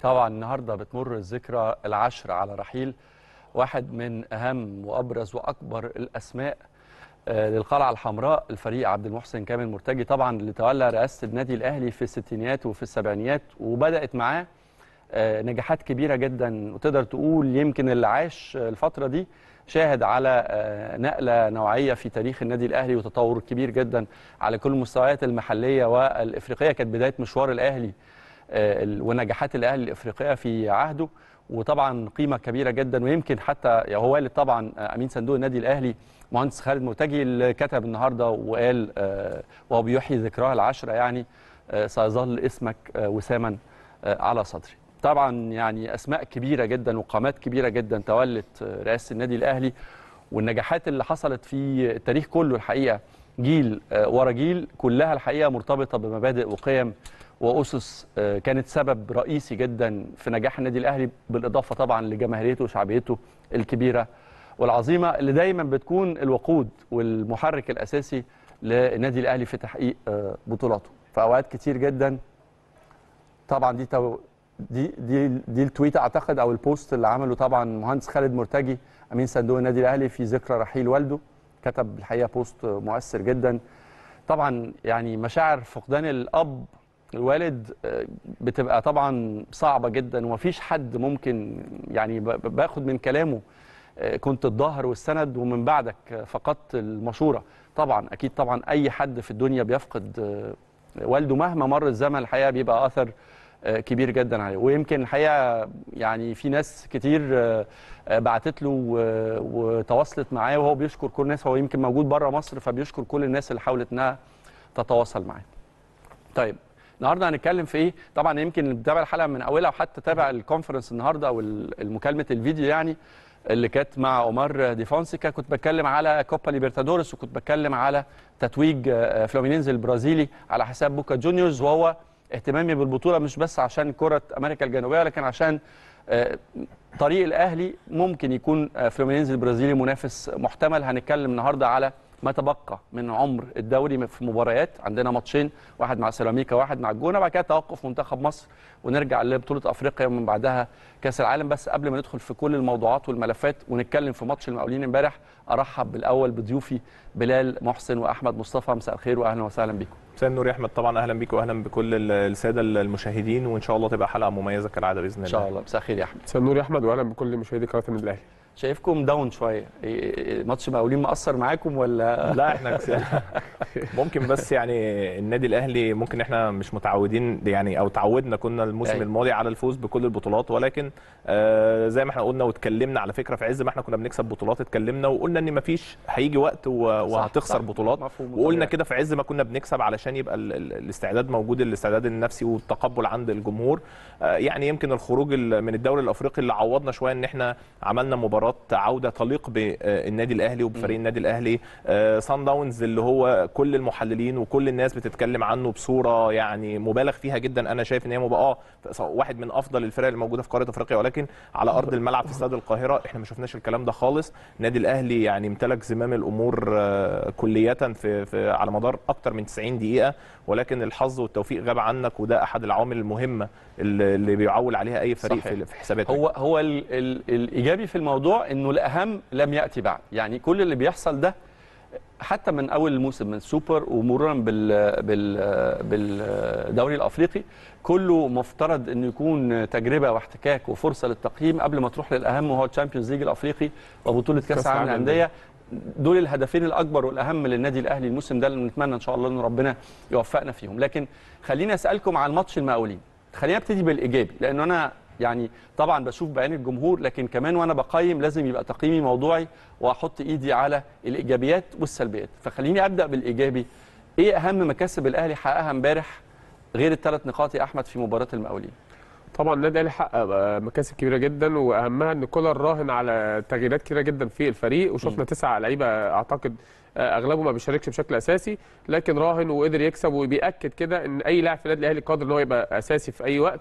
طبعا النهارده بتمر الذكرى العشر على رحيل واحد من اهم وابرز واكبر الاسماء آه، للقلعه الحمراء الفريق عبد المحسن كامل مرتجي طبعا اللي تولى رئاسه النادي الاهلي في الستينيات وفي السبعينيات وبدات معاه آه، نجاحات كبيره جدا وتقدر تقول يمكن اللي عاش الفتره دي شاهد على آه، نقله نوعيه في تاريخ النادي الاهلي وتطور كبير جدا على كل المستويات المحليه والافريقيه كانت بدايه مشوار الاهلي آه، ال- ونجاحات الاهلي الافريقيه في عهده وطبعا قيمه كبيره جدا ويمكن حتى يعني هو والد طبعا آه، امين صندوق النادي الاهلي مهندس خالد مرتجي اللي كتب النهارده وقال آه، وهو بيحيي ذكراه العشره يعني آه، سيظل اسمك آه، وساما آه، على صدري. طبعا يعني اسماء كبيره جدا وقامات كبيره جدا تولت آه، رئاسه النادي الاهلي والنجاحات اللي حصلت في التاريخ كله الحقيقه جيل آه، ورا جيل كلها الحقيقه مرتبطه بمبادئ وقيم واسس آه، كانت سبب رئيسي جدا في نجاح النادي الاهلي بالاضافه طبعا لجماهيريته وشعبيته الكبيره والعظيمه اللي دايما بتكون الوقود والمحرك الاساسي للنادي الاهلي في تحقيق آه، بطولاته في اوقات كتير جدا طبعا دي تو... دي دي دي التويت اعتقد او البوست اللي عمله طبعا مهندس خالد مرتجي امين صندوق النادي الاهلي في ذكرى رحيل والده كتب الحقيقه بوست مؤثر جدا طبعا يعني مشاعر فقدان الاب الوالد آه، بتبقى طبعا صعبه جدا ومفيش حد ممكن يعني ب- ب- باخد من كلامه آه، كنت الظهر والسند ومن بعدك آه، فقدت المشوره طبعا اكيد طبعا اي حد في الدنيا بيفقد آه، والده مهما مر الزمن الحقيقه بيبقى اثر آه، كبير جدا عليه ويمكن الحقيقه يعني في ناس كتير آه، آه، بعتت له و- وتواصلت معاه وهو بيشكر كل الناس هو يمكن موجود بره مصر فبيشكر كل الناس اللي حاولت انها تتواصل معاه. طيب النهارده هنتكلم في ايه؟ طبعا يمكن اللي بتابع الحلقه من اولها وحتى تابع الكونفرنس النهارده او ال- المكالمه الفيديو يعني اللي كانت مع عمر دي فونسيكا كنت بتكلم على كوبا ليبرتادورس وكنت بتكلم على تتويج آه، فلومينينز البرازيلي على حساب بوكا جونيورز وهو اهتمامي بالبطوله مش بس عشان كره امريكا الجنوبيه لكن عشان آه، طريق الاهلي ممكن يكون آه، فلومينينز البرازيلي منافس محتمل هنتكلم النهارده على ما تبقى من عمر الدوري في مباريات عندنا ماتشين واحد مع سيراميكا واحد مع الجونه بعد كده توقف منتخب مصر ونرجع لبطوله افريقيا ومن بعدها كاس العالم بس قبل ما ندخل في كل الموضوعات والملفات ونتكلم في ماتش المقاولين امبارح ارحب بالاول بضيوفي بلال محسن واحمد مصطفى مساء الخير واهلا وسهلا بكم مساء النور يا احمد طبعا اهلا بيك واهلا بكل ال- الساده المشاهدين وان شاء الله تبقى حلقه مميزه كالعاده باذن الله ان شاء الله مساء الخير يا احمد مساء النور يا احمد واهلا بكل مشاهدي قناه النادي الاهلي شايفكم داون شويه إيه- إيه- ماتش مقاولين مأثر معاكم ولا لا احنا كس- ممكن بس يعني النادي الاهلي ممكن احنا مش متعودين يعني او تعودنا كنا الموسم أيوة. الماضي على الفوز بكل البطولات ولكن آه زي ما احنا قلنا واتكلمنا على فكره في عز ما احنا كنا بنكسب بطولات اتكلمنا وقلنا ان مفيش هيجي وقت و- وهتخسر صح. بطولات مفهوم وقلنا وطبيعي. كده في عز ما كنا بنكسب علشان يبقى ال- ال- الاستعداد موجود الاستعداد النفسي والتقبل عند الجمهور آه، يعني يمكن الخروج ال- من الدوري الافريقي اللي عوضنا شويه ان احنا عملنا مباراه عوده تليق بالنادي الاهلي وبفريق النادي الاهلي سان داونز اللي هو كل المحللين وكل الناس بتتكلم عنه بصوره يعني مبالغ فيها جدا انا شايف ان هي مباراه اه واحد من افضل الفرق اللي موجوده في قاره افريقيا ولكن على ارض الملعب في استاد القاهره احنا ما شفناش الكلام ده خالص النادي الاهلي يعني امتلك زمام الامور آه، كليه في, في على مدار اكتر من 90 دقيقه ولكن الحظ والتوفيق غاب عنك وده احد العوامل المهمه اللي اللي بيعول عليها اي فريق صحيح. في في حساباته هو هو ال ال الايجابي في الموضوع انه الاهم لم ياتي بعد يعني كل اللي بيحصل ده حتى من اول الموسم من سوبر ومرورا بال بال بالدوري الافريقي كله مفترض انه يكون تجربه واحتكاك وفرصه للتقييم قبل ما تروح للاهم وهو الشامبيونز ليج الافريقي وبطوله كاس كأس العالم العالم للانديه دول الهدفين الاكبر والاهم للنادي الاهلي الموسم ده اللي نتمنى ان شاء الله ان ربنا يوفقنا فيهم لكن خليني اسالكم عن ماتش المقاولين خلينا ابتدي بالايجابي لانه انا يعني طبعا بشوف بعين الجمهور لكن كمان وانا بقيم لازم يبقى تقييمي موضوعي واحط ايدي على الايجابيات والسلبيات فخليني ابدا بالايجابي ايه اهم مكاسب الاهلي حققها امبارح غير الثلاث نقاط يا احمد في مباراه المقاولين طبعا النادي الاهلي حقق آه، مكاسب كبيره جدا واهمها ان كولر راهن على تغييرات كبيره جدا في الفريق وشفنا تسع لعيبه اعتقد آه، اغلبه ما بيشاركش بشكل اساسي لكن راهن وقدر يكسب وبياكد كده ان اي لاعب في النادي الاهلي قادر ان هو يبقى اساسي في اي وقت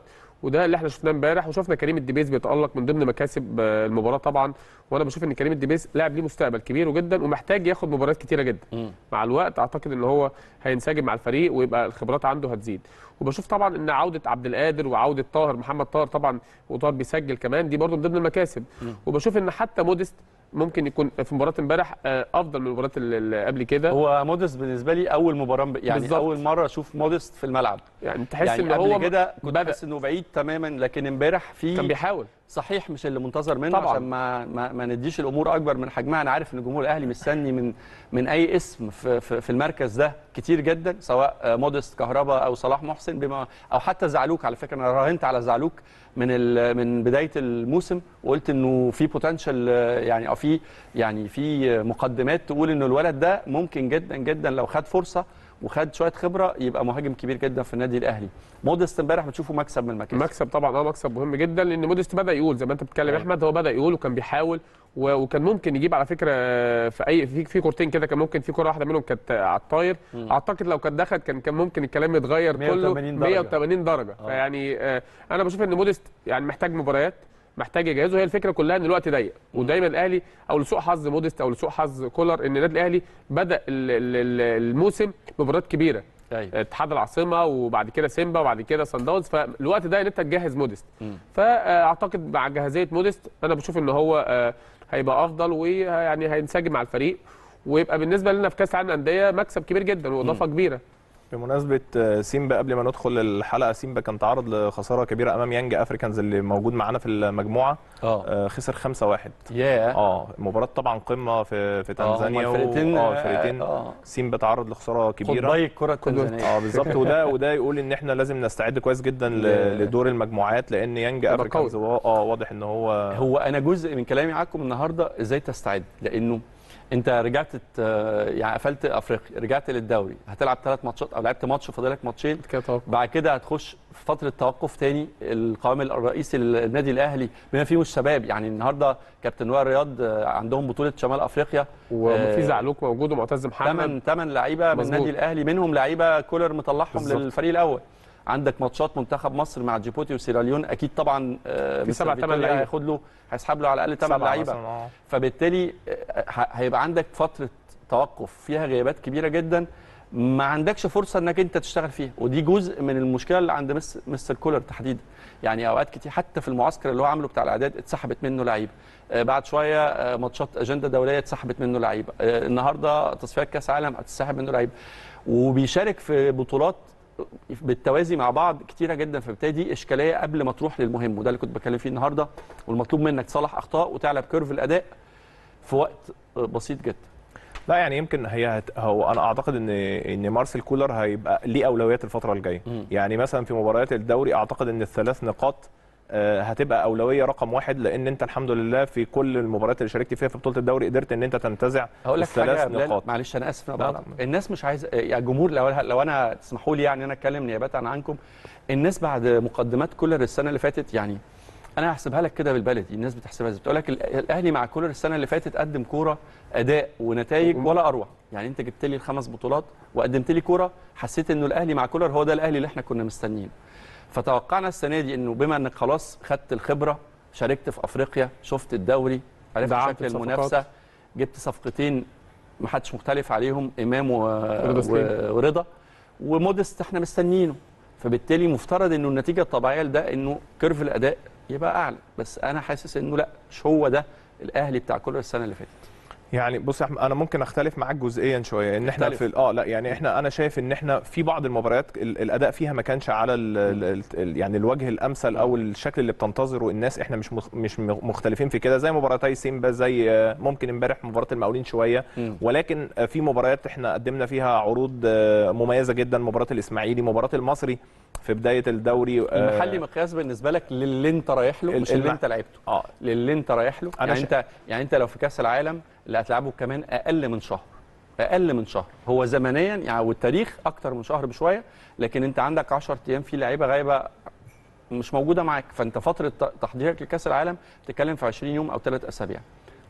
وده اللي احنا شفناه امبارح وشفنا كريم الدبيس بيتالق من ضمن مكاسب آه، المباراه طبعا وانا بشوف ان كريم الدبيس لاعب ليه مستقبل كبير جدا ومحتاج ياخد مباريات كتيره جدا مم. مع الوقت اعتقد ان هو هينسجم مع الفريق ويبقى الخبرات عنده هتزيد وبشوف طبعا ان عوده عبد القادر وعوده طاهر محمد طاهر طبعا وطاهر بيسجل كمان دي برضه من ضمن المكاسب وبشوف ان حتى موديست ممكن يكون في مباراه امبارح آه، افضل من المباريات اللي- اللي قبل كده هو موديست بالنسبه لي اول مباراه ب- يعني بالظبط. اول مره اشوف موديست في الملعب يعني تحس يعني ان قبل هو كده كنت بدأ. بحس انه بعيد تماما لكن امبارح كان في بيحاول صحيح مش اللي منتظر منه طبعاً. عشان ما, ما ما نديش الامور اكبر من حجمها انا عارف ان الجمهور الاهلي مستني من من اي اسم في, في, في المركز ده كتير جدا سواء آه، موديست كهربا او صلاح محسن بما او حتى زعلوك على فكره انا راهنت على زعلوك من ال- من بدايه الموسم وقلت انه في بوتنشال يعني او في يعني في مقدمات تقول انه الولد ده ممكن جدا جدا لو خد فرصه وخد شويه خبره يبقى مهاجم كبير جدا في النادي الاهلي موديست امبارح بتشوفه مكسب من المكاسب مكسب طبعا اه مكسب مهم جدا لان موديست بدا يقول زي ما انت بتتكلم يا أيوة. احمد هو بدا يقول وكان بيحاول و- وكان ممكن يجيب على فكره في اي في في كورتين كده كان ممكن في كوره واحده منهم كانت على الطاير مم. اعتقد لو كانت دخلت كان كان ممكن الكلام يتغير كله 180 درجة. 180 درجه آه. فيعني آه انا بشوف ان موديست يعني محتاج مباريات محتاج يجهزه هي الفكره كلها ان الوقت ضيق ودايما الاهلي او لسوء حظ موديست او لسوء حظ كولر ان النادي الاهلي بدا ال- ال- ال- الموسم بمباريات كبيره ايوه اتحاد العاصمه وبعد كده سيمبا وبعد كده سان داونز فالوقت ده ان انت تجهز موديست مم. فاعتقد مع جاهزيه موديست انا بشوف ان هو آه، هيبقى افضل ويعني هينسجم مع الفريق ويبقى بالنسبه لنا في كاس العالم للانديه مكسب كبير جدا واضافه كبيره بمناسبه آه، سيمبا قبل ما ندخل الحلقه سيمبا كان تعرض لخساره كبيره امام يانج افريكانز اللي موجود معانا في المجموعه اه آه، خسر 5-1 ياه اه مباراه طبعا قمه في في آه، هما تنزانيا و- الفرقتين اه الفرقتين اه سيمبا تعرض لخساره خد كبيره باي الكره التنزانيه اه بالظبط وده وده يقول ان احنا لازم نستعد كويس جدا ل- ل- لدور المجموعات لان يانج هيبقى افريكانز هو- اه واضح ان هو هو انا جزء من كلامي معاكم النهارده ازاي تستعد لانه انت رجعت ت- يعني قفلت افريقيا رجعت للدوري هتلعب ثلاث ماتشات او لعبت ماتش فاضلك ماتشين كده طبعا بعد كده هتخش في فتره توقف تاني القوام الرئيسي للنادي الاهلي بما فيهم الشباب يعني النهارده كابتن وائل رياض آه، عندهم بطوله شمال افريقيا وفي آه، زعلوك موجود ومعتز محمد ثمان ثمان لعيبه من مظبوط. النادي الاهلي منهم لعيبه كولر مطلعهم بالظبط. للفريق الاول عندك ماتشات منتخب مصر مع جيبوتي وسيراليون اكيد طبعا آه، في مستر سبع، تمن فيتوريا لعيبة. هياخد له هيسحب له على الاقل ثمان سبعة لعيبه مثلاً، آه. فبالتالي آه، ه- هيبقى عندك فتره توقف فيها غيابات كبيره جدا ما عندكش فرصه انك انت تشتغل فيها ودي جزء من المشكله اللي عند مس- مستر كولر تحديدا يعني اوقات كتير حتى في المعسكر اللي هو عامله بتاع الاعداد اتسحبت منه لعيبه آه، بعد شويه آه، ماتشات اجنده دوليه اتسحبت منه لعيبه آه، النهارده تصفيات كاس عالم هتسحب منه لعيبه وبيشارك في بطولات بالتوازي مع بعض كتيره جدا فبالتالي دي اشكاليه قبل ما تروح للمهم وده اللي كنت بتكلم فيه النهارده والمطلوب منك تصلح اخطاء وتعلى كيرف الاداء في وقت بسيط جدا لا يعني يمكن هي هت... هو انا اعتقد ان ان مارسيل كولر هيبقى ليه اولويات الفتره الجايه مم. يعني مثلا في مباريات الدوري اعتقد ان الثلاث نقاط آه، هتبقى اولويه رقم واحد لان انت الحمد لله في كل المباريات اللي شاركت فيها في بطوله الدوري قدرت ان انت تنتزع هقول لك حاجه يا الثلاث بلال نقاط معلش انا اسف إن أنا لا، بقطعك. لا. الناس مش عايزه يا جمهور لو لو انا تسمحوا لي يعني انا اتكلم نيابه عنكم الناس بعد مقدمات كولر السنه اللي فاتت يعني انا هحسبها لك كده بالبلدي الناس بتحسبها ازاي بتقول لك ال- الاهلي مع كولر السنه اللي فاتت قدم كوره اداء ونتائج ولا اروع يعني انت جبت لي الخمس بطولات وقدمت لي كوره حسيت انه الاهلي مع كولر هو ده الاهلي اللي احنا كنا مستنيينه فتوقعنا السنه دي انه بما انك خلاص خدت الخبره شاركت في افريقيا شفت الدوري عرفت دعمت شكل الصفقات. المنافسه جبت صفقتين ما حدش مختلف عليهم امام و... ورضا سليم. و... ورضا ومودست احنا مستنيينه فبالتالي مفترض انه النتيجه الطبيعيه لده انه كيرف الاداء يبقى اعلى بس انا حاسس انه لا مش هو ده الاهلي بتاع كولر السنه اللي فاتت يعني بص يا احمد انا ممكن اختلف معاك جزئيا شويه ان احنا اختلف. في ال- اه لا يعني احنا انا شايف ان احنا في بعض المباريات ال- الاداء فيها ما كانش على ال ال ال يعني الوجه الامثل او الشكل اللي بتنتظره الناس احنا مش مخ- مش مختلفين في كده زي مباراتي سيمبا زي آه، ممكن امبارح مباراه المقاولين شويه مم. ولكن آه، في مباريات احنا قدمنا فيها عروض آه، مميزه جدا مباراه الاسماعيلي مباراه المصري في بدايه الدوري آه، المحلي مقياس بالنسبه لك للي انت رايح له ال- مش اللي الم- انت لعبته اه للي انت رايح له أنا يعني شا- انت يعني انت لو في كاس العالم اللي هتلعبه كمان اقل من شهر اقل من شهر هو زمنيا يعني والتاريخ اكتر من شهر بشويه لكن انت عندك 10 ايام في لعيبه غايبه مش موجوده معاك فانت فتره ت- تحضيرك لكاس العالم بتتكلم في 20 يوم او ثلاث اسابيع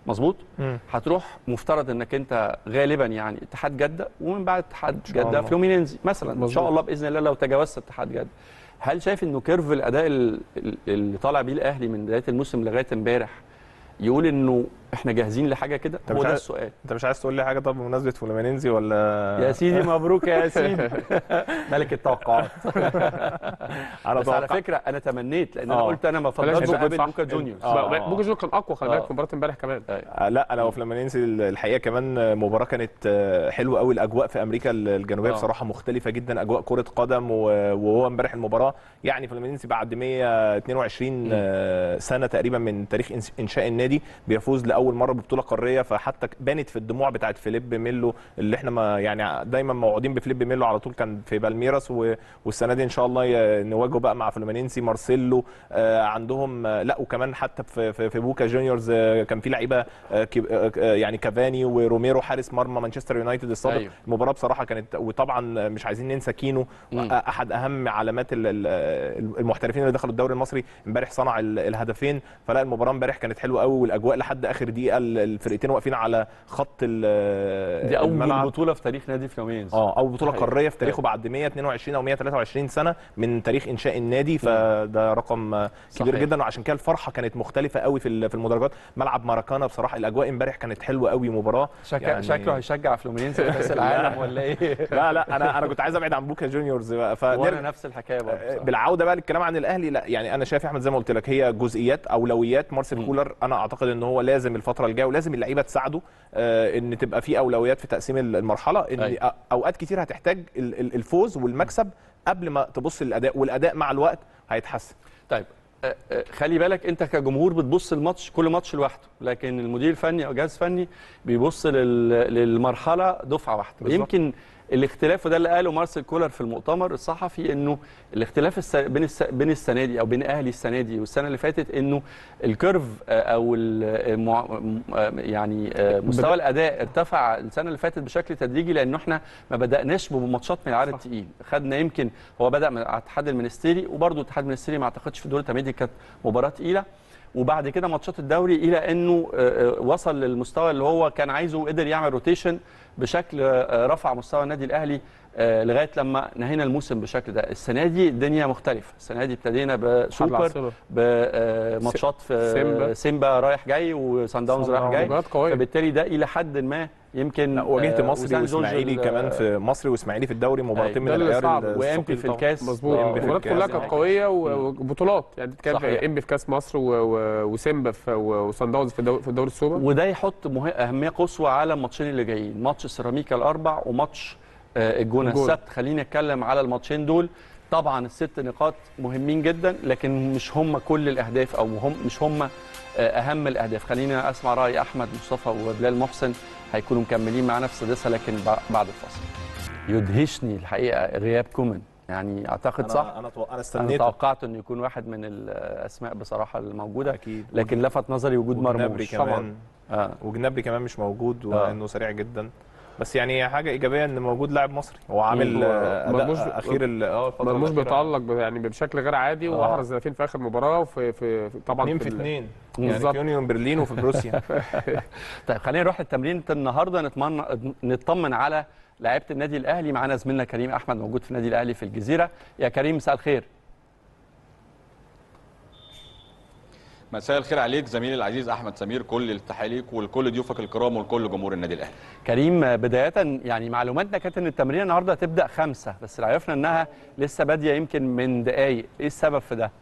مظبوط مم. هتروح مفترض انك انت غالبا يعني اتحاد جده ومن بعد اتحاد شاء جده الله. فلومينينزي مثلا ان شاء مظبوط. الله باذن الله لو تجاوزت اتحاد جده هل شايف انه كيرف الاداء ال- ال- اللي طالع بيه الاهلي من بدايه الموسم لغايه امبارح يقول انه احنا جاهزين لحاجه كده طب هو مش ده عارف- السؤال انت مش عايز تقول لي حاجه طب بمناسبه فلومينينزي ولا يا سيدي مبروك يا سيدي ملك التوقعات انا بس على أتوقع- فكره انا تمنيت لان انا آه. قلت انا ما بلاش فضلتش بوكا اقابل صح. بوكا جونيورز آه. بقى- بوكا جونيورز كان اقوى خلي بالك آه. في مباراه امبارح كمان آه، لا انا وفلامينينسي الحقيقه كمان مباراه كانت آه، حلوه قوي الاجواء في امريكا الجنوبيه آه. بصراحه مختلفه جدا اجواء كره قدم و- وهو امبارح المباراه يعني فلامينينسي بعد 122 آه، سنه تقريبا من تاريخ إنس- انشاء النادي بيفوز لاول مره ببطوله قاريه فحتى ك- بانت في الدموع بتاعت فيليب ميلو اللي احنا ما يعني دايما موعودين بفيليب ميلو على طول كان في بالميراس و- والسنه دي ان شاء الله ي- نواجهه بقى مع فلومينينسي مارسيلو آه، عندهم آه، لا وكمان حتى في في, في بوكا جونيورز آه، كان في لعيبه آه، كي- آه، آه، يعني كافاني وروميرو حارس مرمى مانشستر يونايتد السابق أيوه. المباراه بصراحه كانت وطبعا مش عايزين ننسى كينو مم. آه، احد اهم علامات ال- ال- المحترفين اللي دخلوا الدوري المصري امبارح صنع ال- الهدفين فلا المباراه امبارح كانت حلوه قوي والاجواء لحد اخر دقيقه ال- الفرقتين واقفين على خط ال- دي اول الملعب بطوله في تاريخ نادي فلومينينز اه اول بطوله صحيح. قاريه في تاريخه أيوة. بعد 122 او 123 سنه من تاريخ انشاء النادي فده رقم آه، كبير صحيح. جدا وعشان كده الفرحه كانت مختلفه قوي في ال- في المدرجات ملعب ماراكانا بصراحه الاجواء امبارح كانت حلوه قوي مباراه شك... يعني- شكله هيشجع فلومينينز في كاس العالم ولا ايه لا لا انا انا كنت عايز ابعد عن بوكا جونيورز بقى وانا فنرجع نفس الحكايه برضه بصراحة. بالعوده بقى للكلام عن الاهلي لا يعني انا شايف يا احمد زي ما قلت لك هي جزئيات اولويات مارسيل مم. كولر انا اعتقد ان هو لازم الفتره الجايه ولازم اللعيبه تساعده آه، ان تبقى في اولويات في تقسيم المرحله ان أيوة. أ- اوقات كتير هتحتاج ال- ال- الفوز والمكسب قبل ما تبص للاداء والاداء مع الوقت هيتحسن طيب آه، آه، خلي بالك انت كجمهور بتبص الماتش كل ماتش لوحده لكن المدير الفني او الجهاز الفني بيبص لل... للمرحله دفعه واحده بالظبط. يمكن الاختلاف وده اللي قاله مارسيل كولر في المؤتمر الصحفي انه الاختلاف الس... بين الس... بين السنه دي او بين اهلي السنه دي والسنه اللي فاتت انه الكيرف آه، او المع... آه، يعني آه، مستوى الاداء ارتفع السنه اللي فاتت بشكل تدريجي لانه احنا ما بداناش بماتشات من العدد التقيل خدنا يمكن هو بدا من الاتحاد المنستيري وبرده الاتحاد المنستيري ما اعتقدش في دور التمهيدي كانت مباراه تقيله وبعد كده ماتشات الدوري الى انه آه، آه، وصل للمستوى اللي هو كان عايزه وقدر يعمل روتيشن بشكل آه، رفع مستوى النادي الاهلي آه، لغايه لما نهينا الموسم بالشكل ده السنه دي الدنيا مختلفه السنه دي ابتدينا بسوبر العاصمة. بماتشات في سيمبا. سيمبا رايح جاي وسان داونز صن رايح داونز. جاي مباريات قويه فبالتالي ده الى حد ما يمكن لا واجهت آه، مصري وسان جورج واسماعيلي ال- كمان في مصري واسماعيلي في الدوري مباراتين من ده اللي العيار صعب. الثقيل وامبي في طبعاً. الكاس مظبوط إنبي في المباريات الكاس. كلها كانت قويه و- وبطولات يعني كان صحيح. في انبي في كاس مصر و- و- وسيمبا في و- وصن داونز في الدوري في الدوري السوبر وده يحط مه... اهميه قصوى على الماتشين اللي جايين ماتش سيراميكا الاربع وماتش آه، الجونه الجونة. السبت خلينا نتكلم على الماتشين دول طبعا الست نقاط مهمين جدا لكن مش هم كل الاهداف او هم مش هم آه، اهم الاهداف خلينا اسمع راي احمد مصطفى وبلال محسن هيكونوا مكملين معانا في السادسه لكن بع- بعد الفاصل يدهشني الحقيقه غياب كومن يعني اعتقد صح انا انا تو- انا انا استنيت توقعت انه يكون واحد من الاسماء بصراحه الموجوده اكيد لكن لفت نظري وجود وجنابري مرموش كمان آه. وجنابري كمان مش موجود آه. وانه سريع جدا بس يعني حاجه ايجابيه ان موجود لاعب مصري هو عامل هو آه، مرموش اداء ب- اخير ال- اه الفترة مرموش الأخيرة. بيتالق ب- يعني بشكل غير عادي آه. واحرز هدفين في اخر مباراه وفي في في- طبعا اتنين في ال- اتنين يعني بالظبط. في يونيون برلين وفي بروسيا طيب خلينا نروح للتمرين النهارده نطمن نطمن على لعيبه النادي الاهلي معانا زميلنا كريم احمد موجود في النادي الاهلي في الجزيره يا كريم مساء الخير مساء الخير عليك زميلي العزيز احمد سمير كل التحيه ليك ولكل ضيوفك الكرام ولكل جمهور النادي الاهلي كريم بدايه يعني معلوماتنا كانت ان التمرين النهارده هتبدا خمسة بس عرفنا انها لسه باديه يمكن من دقايق ايه السبب في ده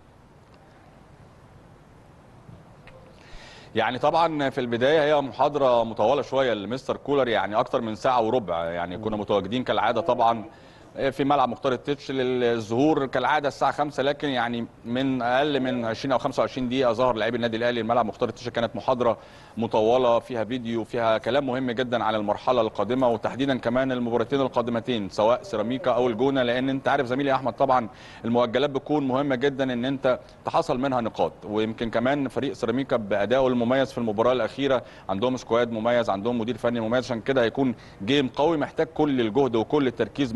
يعني طبعا في البدايه هي محاضره مطوله شويه لمستر كولر يعني اكتر من ساعه وربع يعني كنا متواجدين كالعاده طبعا في ملعب مختار التتش للظهور كالعاده الساعه 5 لكن يعني من اقل من 20 او 25 دقيقه ظهر لاعبي النادي الاهلي الملعب مختار التتش كانت محاضره مطوله فيها فيديو فيها كلام مهم جدا عن المرحله القادمه وتحديدا كمان المباراتين القادمتين سواء سيراميكا او الجونه لان انت عارف زميلي احمد طبعا المؤجلات بتكون مهمه جدا ان انت تحصل منها نقاط ويمكن كمان فريق سيراميكا بادائه المميز في المباراه الاخيره عندهم سكواد مميز عندهم مدير فني مميز عشان كده هيكون جيم قوي محتاج كل الجهد وكل التركيز من فريق النادي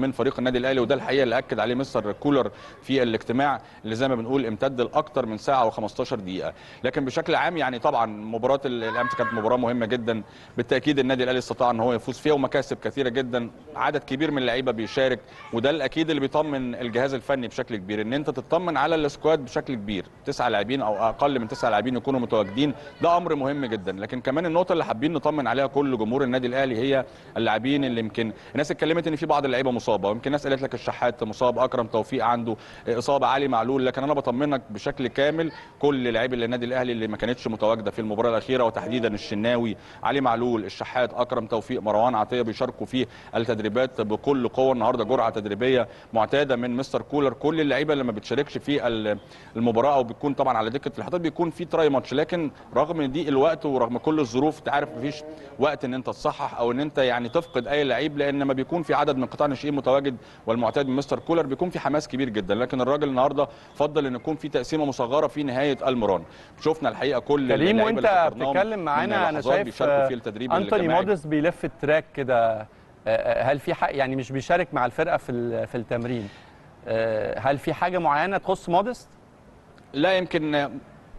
النادي الاهلي وده الحقيقه اللي اكد عليه مستر كولر في الاجتماع اللي زي ما بنقول امتد لاكثر من ساعه و15 دقيقه لكن بشكل عام يعني طبعا مباراه الامس كانت مباراه مهمه جدا بالتاكيد النادي الاهلي استطاع ان هو يفوز فيها ومكاسب كثيره جدا عدد كبير من اللعيبه بيشارك وده الاكيد اللي بيطمن الجهاز الفني بشكل كبير ان انت تطمن على السكواد بشكل كبير تسعه لاعبين او اقل من تسعه لاعبين يكونوا متواجدين ده امر مهم جدا لكن كمان النقطه اللي حابين نطمن عليها كل جمهور النادي الاهلي هي اللاعبين اللي يمكن الناس اتكلمت ان في بعض اللعيبه مصابه ويمكن ناس قالت لك الشحات مصاب اكرم توفيق عنده اصابه علي معلول لكن انا بطمنك بشكل كامل كل لاعبي النادي الاهلي اللي ما كانتش متواجده في المباراه الاخيره وتحديدا الشناوي علي معلول الشحات اكرم توفيق مروان عطيه بيشاركوا في التدريبات بكل قوه النهارده جرعه تدريبيه معتاده من مستر كولر كل اللعيبه اللي ما بتشاركش في المباراه او بتكون طبعا على دكه الاحتياط بيكون في تراي ماتش لكن رغم ضيق الوقت ورغم كل الظروف انت عارف مفيش وقت ان انت تصحح او ان انت يعني تفقد اي لعيب لان ما بيكون في عدد من قطاع الناشئين متواجد والمعتاد من مستر كولر بيكون في حماس كبير جدا لكن الراجل النهارده فضل ان يكون في تقسيمه مصغره في نهايه المران شفنا الحقيقه كل كريم اللعيبة وانت اللي ذكرناهم بتتكلم من معانا انا لحظات شايف بيشاركوا في التدريب انتوني الجماعي. موديس بيلف التراك كده آه، هل في حق يعني مش بيشارك مع الفرقه في ال- في التمرين آه، هل في حاجه معينه تخص موديست لا يمكن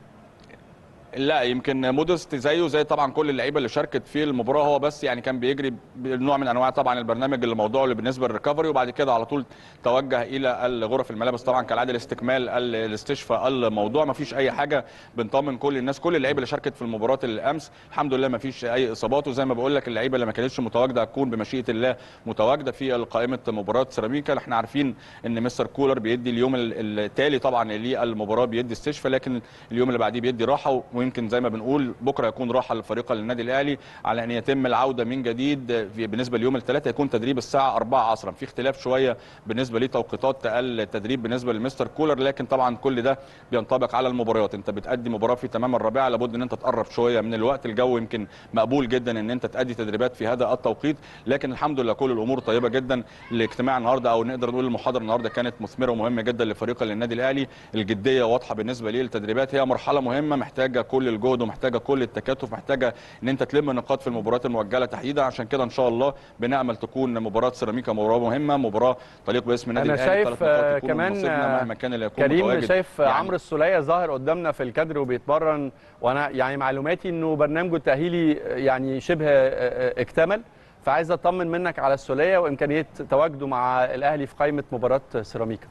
لا يمكن مودست زيه زي طبعا كل اللعيبه اللي شاركت في المباراه هو بس يعني كان بيجري بنوع من انواع طبعا البرنامج اللي موضوعه اللي بالنسبه للريكفري وبعد كده على طول توجه الى غرف الملابس طبعا كالعاده لاستكمال ال- الاستشفاء الموضوع ما فيش اي حاجه بنطمن كل الناس كل اللعيبه اللي شاركت في المباراه الامس الحمد لله ما فيش اي اصابات وزي ما بقول لك اللعيبه اللي ما كانتش متواجده هتكون بمشيئه الله متواجده في قائمه مباراه سيراميكا احنا عارفين ان مستر كولر بيدي اليوم ال- التالي طبعا للمباراه بيدي استشفاء لكن اليوم اللي بعديه بيدي راحه ويمكن زي ما بنقول بكره يكون راحه للفريق النادي الاهلي على ان يتم العوده من جديد في بالنسبه ليوم الثلاثاء يكون تدريب الساعه 4 عصرا في اختلاف شويه بالنسبه لتوقيتات التدريب بالنسبه لمستر كولر لكن طبعا كل ده بينطبق على المباريات انت بتادي مباراه في تمام الرابعه لابد ان انت تقرب شويه من الوقت الجو يمكن مقبول جدا ان انت تادي تدريبات في هذا التوقيت لكن الحمد لله كل الامور طيبه جدا الاجتماع النهارده او نقدر نقول المحاضره النهارده كانت مثمره ومهمه جدا لفريق النادي الاهلي الجديه واضحه بالنسبه ليه التدريبات هي مرحله مهمه محتاجه كل الجهد ومحتاجه كل التكاتف محتاجه ان انت تلم نقاط في المباريات المؤجله تحديدا عشان كده ان شاء الله بنامل تكون مباراه سيراميكا مباراه مهمه مباراه تليق باسم النادي انا الاهلي شايف ثلاث نقاط آه، يكونوا كمان نصيبنا آه، مهما كان اللي يكون كريم متواجد شايف يعني عمرو السوليه ظاهر قدامنا في الكادر وبيتمرن وانا يعني معلوماتي انه برنامجه التاهيلي يعني شبه آه، آه، اكتمل فعايز اطمن منك على السوليه وامكانيه تواجده مع الاهلي في قائمه مباراه سيراميكا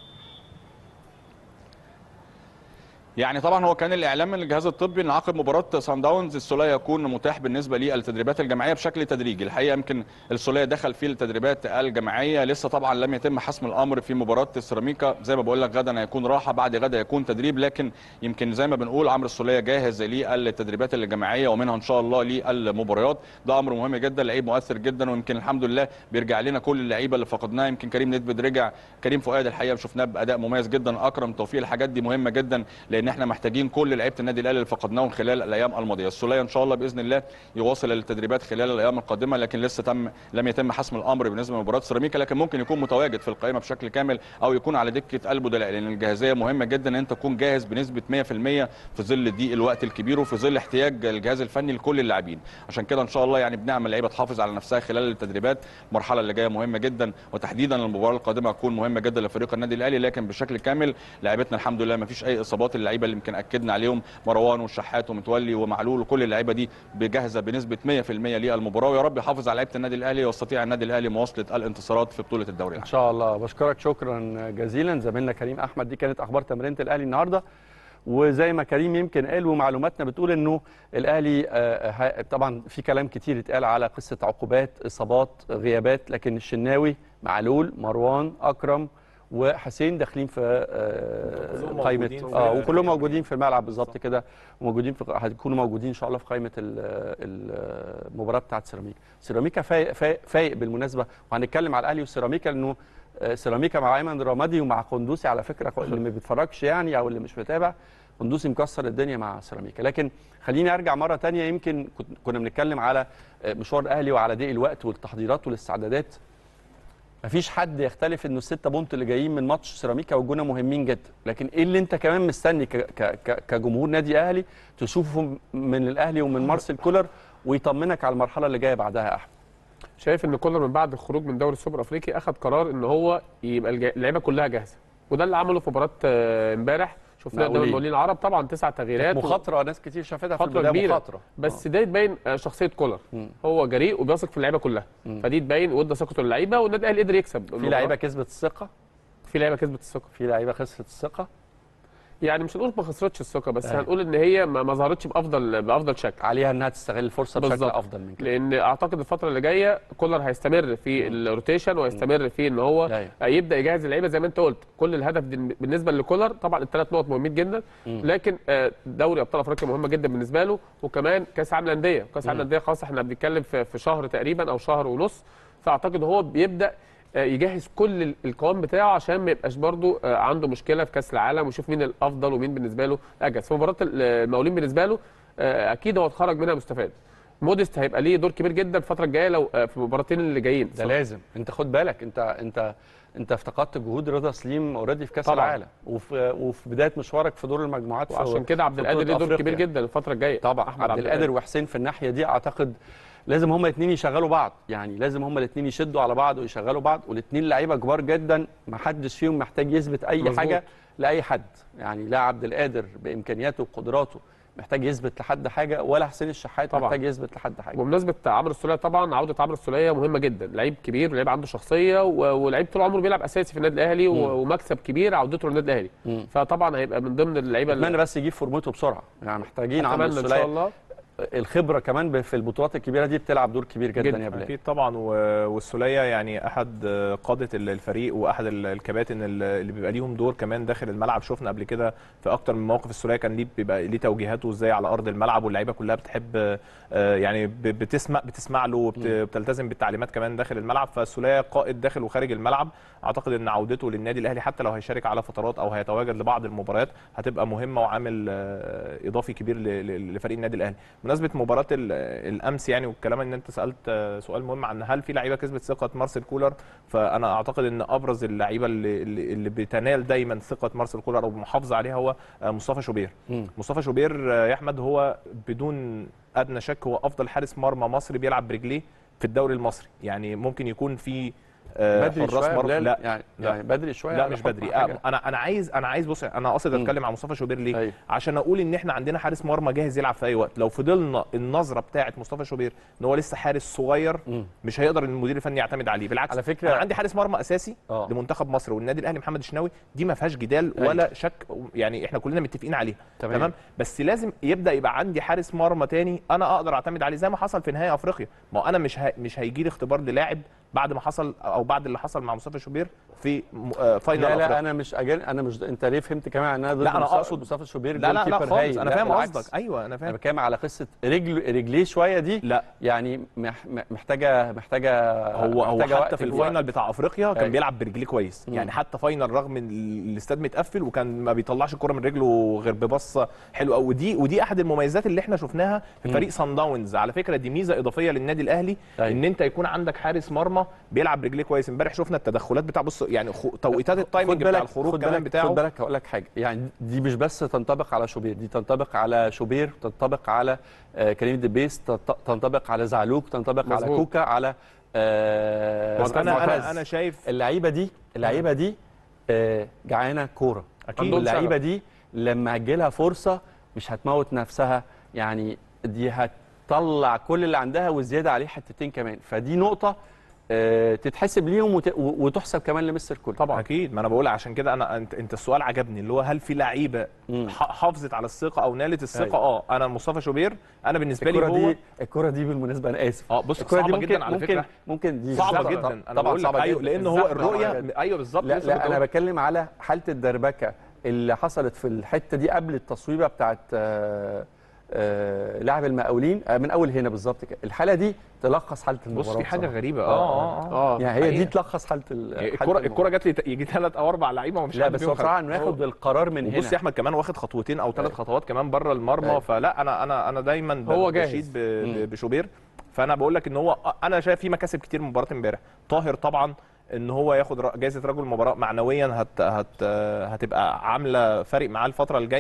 يعني طبعا هو كان الاعلام من الجهاز الطبي ان عقب مباراه سان داونز السوليه يكون متاح بالنسبه للتدريبات الجماعيه بشكل تدريجي الحقيقه يمكن السوليه دخل في التدريبات الجماعيه لسه طبعا لم يتم حسم الامر في مباراه سيراميكا زي ما بقول لك غدا هيكون راحه بعد غدا يكون تدريب لكن يمكن زي ما بنقول عمرو السوليه جاهز للتدريبات الجماعيه ومنها ان شاء الله للمباريات ده امر مهم جدا لعيب مؤثر جدا ويمكن الحمد لله بيرجع لنا كل اللعيبه اللي فقدناها يمكن كريم ندفد رجع كريم فؤاد الحقيقه شفناه باداء مميز جدا اكرم توفيق الحاجات دي مهمه جدا لان احنا محتاجين كل لعيبه النادي الاهلي اللي فقدناهم خلال الايام الماضيه السوليه ان شاء الله باذن الله يواصل التدريبات خلال الايام القادمه لكن لسه تم لم يتم حسم الامر بالنسبه لمباراه سيراميكا لكن ممكن يكون متواجد في القائمه بشكل كامل او يكون على دكه البدلاء لان الجاهزيه مهمه جدا ان انت تكون جاهز بنسبه 100% في ظل ضيق الوقت الكبير وفي ظل احتياج الجهاز الفني لكل اللاعبين عشان كده ان شاء الله يعني بنعمل لعيبه تحافظ على نفسها خلال التدريبات المرحله اللي جايه مهمه جدا وتحديدا المباراه القادمه هتكون مهمه جدا لفريق النادي الاهلي لكن بشكل كامل لعيبتنا الحمد لله ما فيش اي اصابات اللعيبه اللي يمكن اكدنا عليهم مروان والشحات ومتولي ومعلول وكل اللعيبه دي بجاهزه بنسبه 100% للمباراه ويا رب يحافظ على لعيبه النادي الاهلي ويستطيع النادي الاهلي مواصله الانتصارات في بطوله الدوري ان العام شاء الله بشكرك شكرا جزيلا زميلنا كريم احمد دي كانت اخبار تمرينه الاهلي النهارده وزي ما كريم يمكن قال ومعلوماتنا بتقول انه الاهلي آه، ه- طبعا في كلام كتير اتقال على قصه عقوبات اصابات غيابات لكن الشناوي معلول مروان اكرم وحسين داخلين في آه، كلهم قائمه موجودين في اه ال- وكلهم موجودين في الملعب بالظبط كده وموجودين في هتكونوا موجودين ان شاء الله في قائمه ال- ال- المباراه بتاعه سيراميكا سيراميكا فايق, فايق, فايق بالمناسبه وهنتكلم على الاهلي وسيراميكا لانه آه، سيراميكا مع ايمن رمادي ومع قندوسي على فكره اللي ما بيتفرجش يعني او اللي مش متابع قندوسي مكسر الدنيا مع سيراميكا لكن خليني ارجع مره تانية يمكن كنت- كنا بنتكلم على آه، مشوار الاهلي وعلى ضيق الوقت والتحضيرات والاستعدادات مفيش حد يختلف انه الستة بونت اللي جايين من ماتش سيراميكا والجونه مهمين جدا لكن ايه اللي انت كمان مستني ك- ك- ك- كجمهور نادي اهلي تشوفه من الاهلي ومن مارسيل كولر ويطمنك على المرحله اللي جايه بعدها يا احمد شايف ان كولر من بعد الخروج من دوري السوبر الافريقي اخذ قرار ان هو يبقى الج- اللعيبه كلها جاهزه وده اللي عمله في مباراه آه، امبارح شفناه قدام مقاولين. المقاولين العرب طبعا تسع تغييرات و- مخاطره ناس كتير شافتها في فترة البدايه كبيرة. مخاطره بس ده تبين آه، شخصيه كولر هو جريء وبيثق في اللعيبه كلها فدي تبين وادى ثقته للعيبه والنادي الاهلي قدر يكسب في المباراة. لعيبه كسبت الثقه في لعيبه كسبت الثقه في لعيبه خسرت الثقه يعني مش هنقول ما خسرتش الثقه بس أيوة. هنقول ان هي ما ما ظهرتش بافضل بافضل شكل عليها انها تستغل الفرصه بشكل بالظبط. افضل من كده لان اعتقد الفتره اللي جايه كولر هيستمر في الروتيشن وهيستمر في ان هو أيوة. يبدا يجهز اللعيبه زي ما انت قلت كل الهدف دي بالنسبه لكولر طبعا الثلاث نقط مهمين جدا لكن آه، دوري ابطال افريقيا مهمه جدا بالنسبه له وكمان كاس عالم الانديه كاس عالم الانديه خلاص احنا بنتكلم في في شهر تقريبا او شهر ونص فاعتقد هو بيبدا آه، يجهز كل ال- القوام بتاعه عشان ما يبقاش برضو آه، عنده مشكله في كاس العالم ويشوف مين الافضل ومين بالنسبه له اجهز في مباراه المقاولين بالنسبه له آه، اكيد هو اتخرج منها مستفاد موديست هيبقى ليه دور كبير جدا الفتره الجايه لو آه، في المباراتين اللي جايين ده لازم انت خد بالك انت انت انت افتقدت جهود رضا سليم اوريدي في كاس طبعاً. العالم وفي وفي بدايه مشوارك في دور المجموعات في- وعشان كده عبد في القادر بطولة ليه دور أفريقيا. كبير جدا الفتره الجايه طبعا احمد عبد القادر وحسين في الناحيه دي اعتقد لازم هما الاثنين يشغلوا بعض يعني لازم هما الاثنين يشدوا على بعض ويشغلوا بعض والاثنين لعيبه كبار جدا ما حدش فيهم محتاج يثبت اي مظبوط. حاجه لاي حد يعني لا عبد القادر بامكانياته وقدراته محتاج يثبت لحد حاجه ولا حسين الشحات طبعاً. محتاج يثبت لحد حاجه بمناسبه عمرو السوليه طبعا عوده عمرو السوليه مهمه جدا لعيب كبير ولعيب عنده شخصيه و- ولعيب طول عمره بيلعب اساسي في النادي الاهلي و- ومكسب كبير عودته للنادي الاهلي مم. فطبعا هيبقى من ضمن اللعيبه اللي اتمنى بس يجيب فورمته بسرعه يعني محتاجين عمرو اتمنى ان شاء السوليه الله الخبره كمان ب- في البطولات الكبيره دي بتلعب دور كبير جدا, جداً. يا بلال اكيد طبعا و- والسوليه يعني احد قاده ال- الفريق واحد ال- الكباتن ال- اللي بيبقى ليهم دور كمان داخل الملعب شفنا قبل كده في اكتر من موقف السوليه كان ليه بيبقى ليه توجيهاته ازاي على ارض الملعب واللعيبه كلها بتحب آه، يعني ب- بتسمع بتسمع له وبتلتزم بالتعليمات كمان داخل الملعب فالسوليه قائد داخل وخارج الملعب اعتقد ان عودته للنادي الاهلي حتى لو هيشارك على فترات او هيتواجد لبعض المباريات هتبقى مهمه وعامل آه، اضافي كبير ل- ل- لفريق النادي الاهلي بمناسبه مباراه ال- الامس يعني والكلام ان انت سالت آه، سؤال مهم عن هل في لعيبه كسبت ثقه مارسيل كولر فانا اعتقد ان ابرز اللعيبه اللي, اللي اللي بتنال دايما ثقه مارسيل كولر او محافظه عليها هو آه، مصطفى شوبير مم. مصطفى شوبير آه، يا احمد هو بدون ادنى شك هو افضل حارس مرمى مصري بيلعب برجليه في الدوري المصري يعني ممكن يكون في آه، بدري حراس شويه مرمى بلال لا يعني لا. يعني بدري شويه لا على مش حكم بدري حاجة. آه، انا انا عايز انا عايز بص انا قاصد مم. اتكلم عن مصطفى شوبير ليه أيوة. عشان اقول ان احنا عندنا حارس مرمى جاهز يلعب في اي وقت لو فضلنا النظره بتاعه مصطفى شوبير ان هو لسه حارس صغير مم. مش هيقدر المدير الفني يعتمد عليه بالعكس على فكرة- انا عندي حارس مرمى اساسي آه. لمنتخب مصر والنادي الاهلي محمد الشناوي دي ما فيهاش جدال أيوة. ولا شك يعني احنا كلنا متفقين عليها تمام. تمام بس لازم يبدا يبقى عندي حارس مرمى تاني انا اقدر اعتمد عليه زي ما حصل في نهائي افريقيا ما هو انا مش ه... مش هيجي لي اختبار للاعب بعد ما حصل او بعد اللي حصل مع مصطفى شوبير في م- آه، فاينل لا لا افريقيا انا مش أجل انا مش انت ليه فهمت كمان ان انا ضد لا، أنا مصطفى- أقصد- مصطفى شوبير لا لا لا جول كيبر خالص هايل. انا لا، فاهم بالعكس. قصدك ايوه انا انا فاهم بتكلم على قصه رجل رجليه شويه دي لا يعني مح محتاجه محتاجه هو هو محتاجة حتى وقت في ووقت. الفاينل بتاع افريقيا كان أيوة. بيلعب برجليه كويس مم. يعني حتى فاينل رغم ان الاستاد متقفل وكان ما بيطلعش الكره من رجله غير ببصه حلوه قوي ودي ودي احد المميزات اللي احنا شفناها في فريق سان داونز على فكره دي ميزه اضافيه للنادي الاهلي أيوة. ان انت يكون عندك حارس مرمى بيلعب برجليه كويس امبارح شفنا التدخلات بتاع بص يعني خو- توقيتات التايمنج بتاع الخروج خد كمان بالك بتاعه خد بالك هقول لك حاجه يعني دي مش بس تنطبق على شوبير دي تنطبق على شوبير تنطبق على آه كريم دبيس تنط- تنطبق على زعلوك تنطبق على مظبوط. كوكا على آه بس انا معتز. انا انا شايف اللعيبه دي اللعيبه دي آه جعانه كوره اكيد عندهم اللعيبه شغف. دي لما هتجيلها فرصه مش هتموت نفسها يعني دي هتطلع كل اللي عندها وزياده عليه حتتين كمان فدي نقطه آه، تتحسب ليهم وت- وتحسب كمان لمستر كول طبعا اكيد ما انا بقول عشان كده انا انت, انت السؤال عجبني اللي هو هل في لعيبه مم. ح- حافظت على الثقه او نالت الثقه أيوة. اه انا مصطفى شوبير انا بالنسبه لي الكره هو دي الكره دي بالمناسبه انا اسف اه بص الكره دي صعبه ممكن جدا على ممكن فكره ممكن دي صعبه الزحمة. جدا انا طبعا بقول لك صعبه ايوه جدا. لان هو الزحمة الرؤيه صعبة جدا. ايوه بالظبط لا لسه لا كنت انا أقول. بتكلم على حاله الدربكه اللي حصلت في الحته دي قبل التصويبه بتاعت آه، آه، لاعب المقاولين آه، من اول هنا بالظبط كده الحاله دي تلخص حاله المباراه بص في حاجه بصراحة. غريبه آه، اه اه اه اه يعني هي دي حقيقة. تلخص حاله ال- حالة الكره المباراة. الكره جات لي يجي ثلاث او اربع لعيبه ومش لا حد بس فيهم هو بصراحه انه خد. ياخد القرار من وبص يا هنا احمد كمان واخد خطوتين او ثلاث أيوة. خطوات كمان بره المرمى أيوة. فلا انا انا انا دايما ب- هو جاهز. بشيد ب- مم. ب- بشوبير فانا بقول لك ان هو انا شايف في مكاسب كتير من مباراه امبارح طاهر طبعا ان هو ياخد ر- جائزه رجل المباراه معنويا هت هت هتبقى عامله فارق معاه الفتره الجايه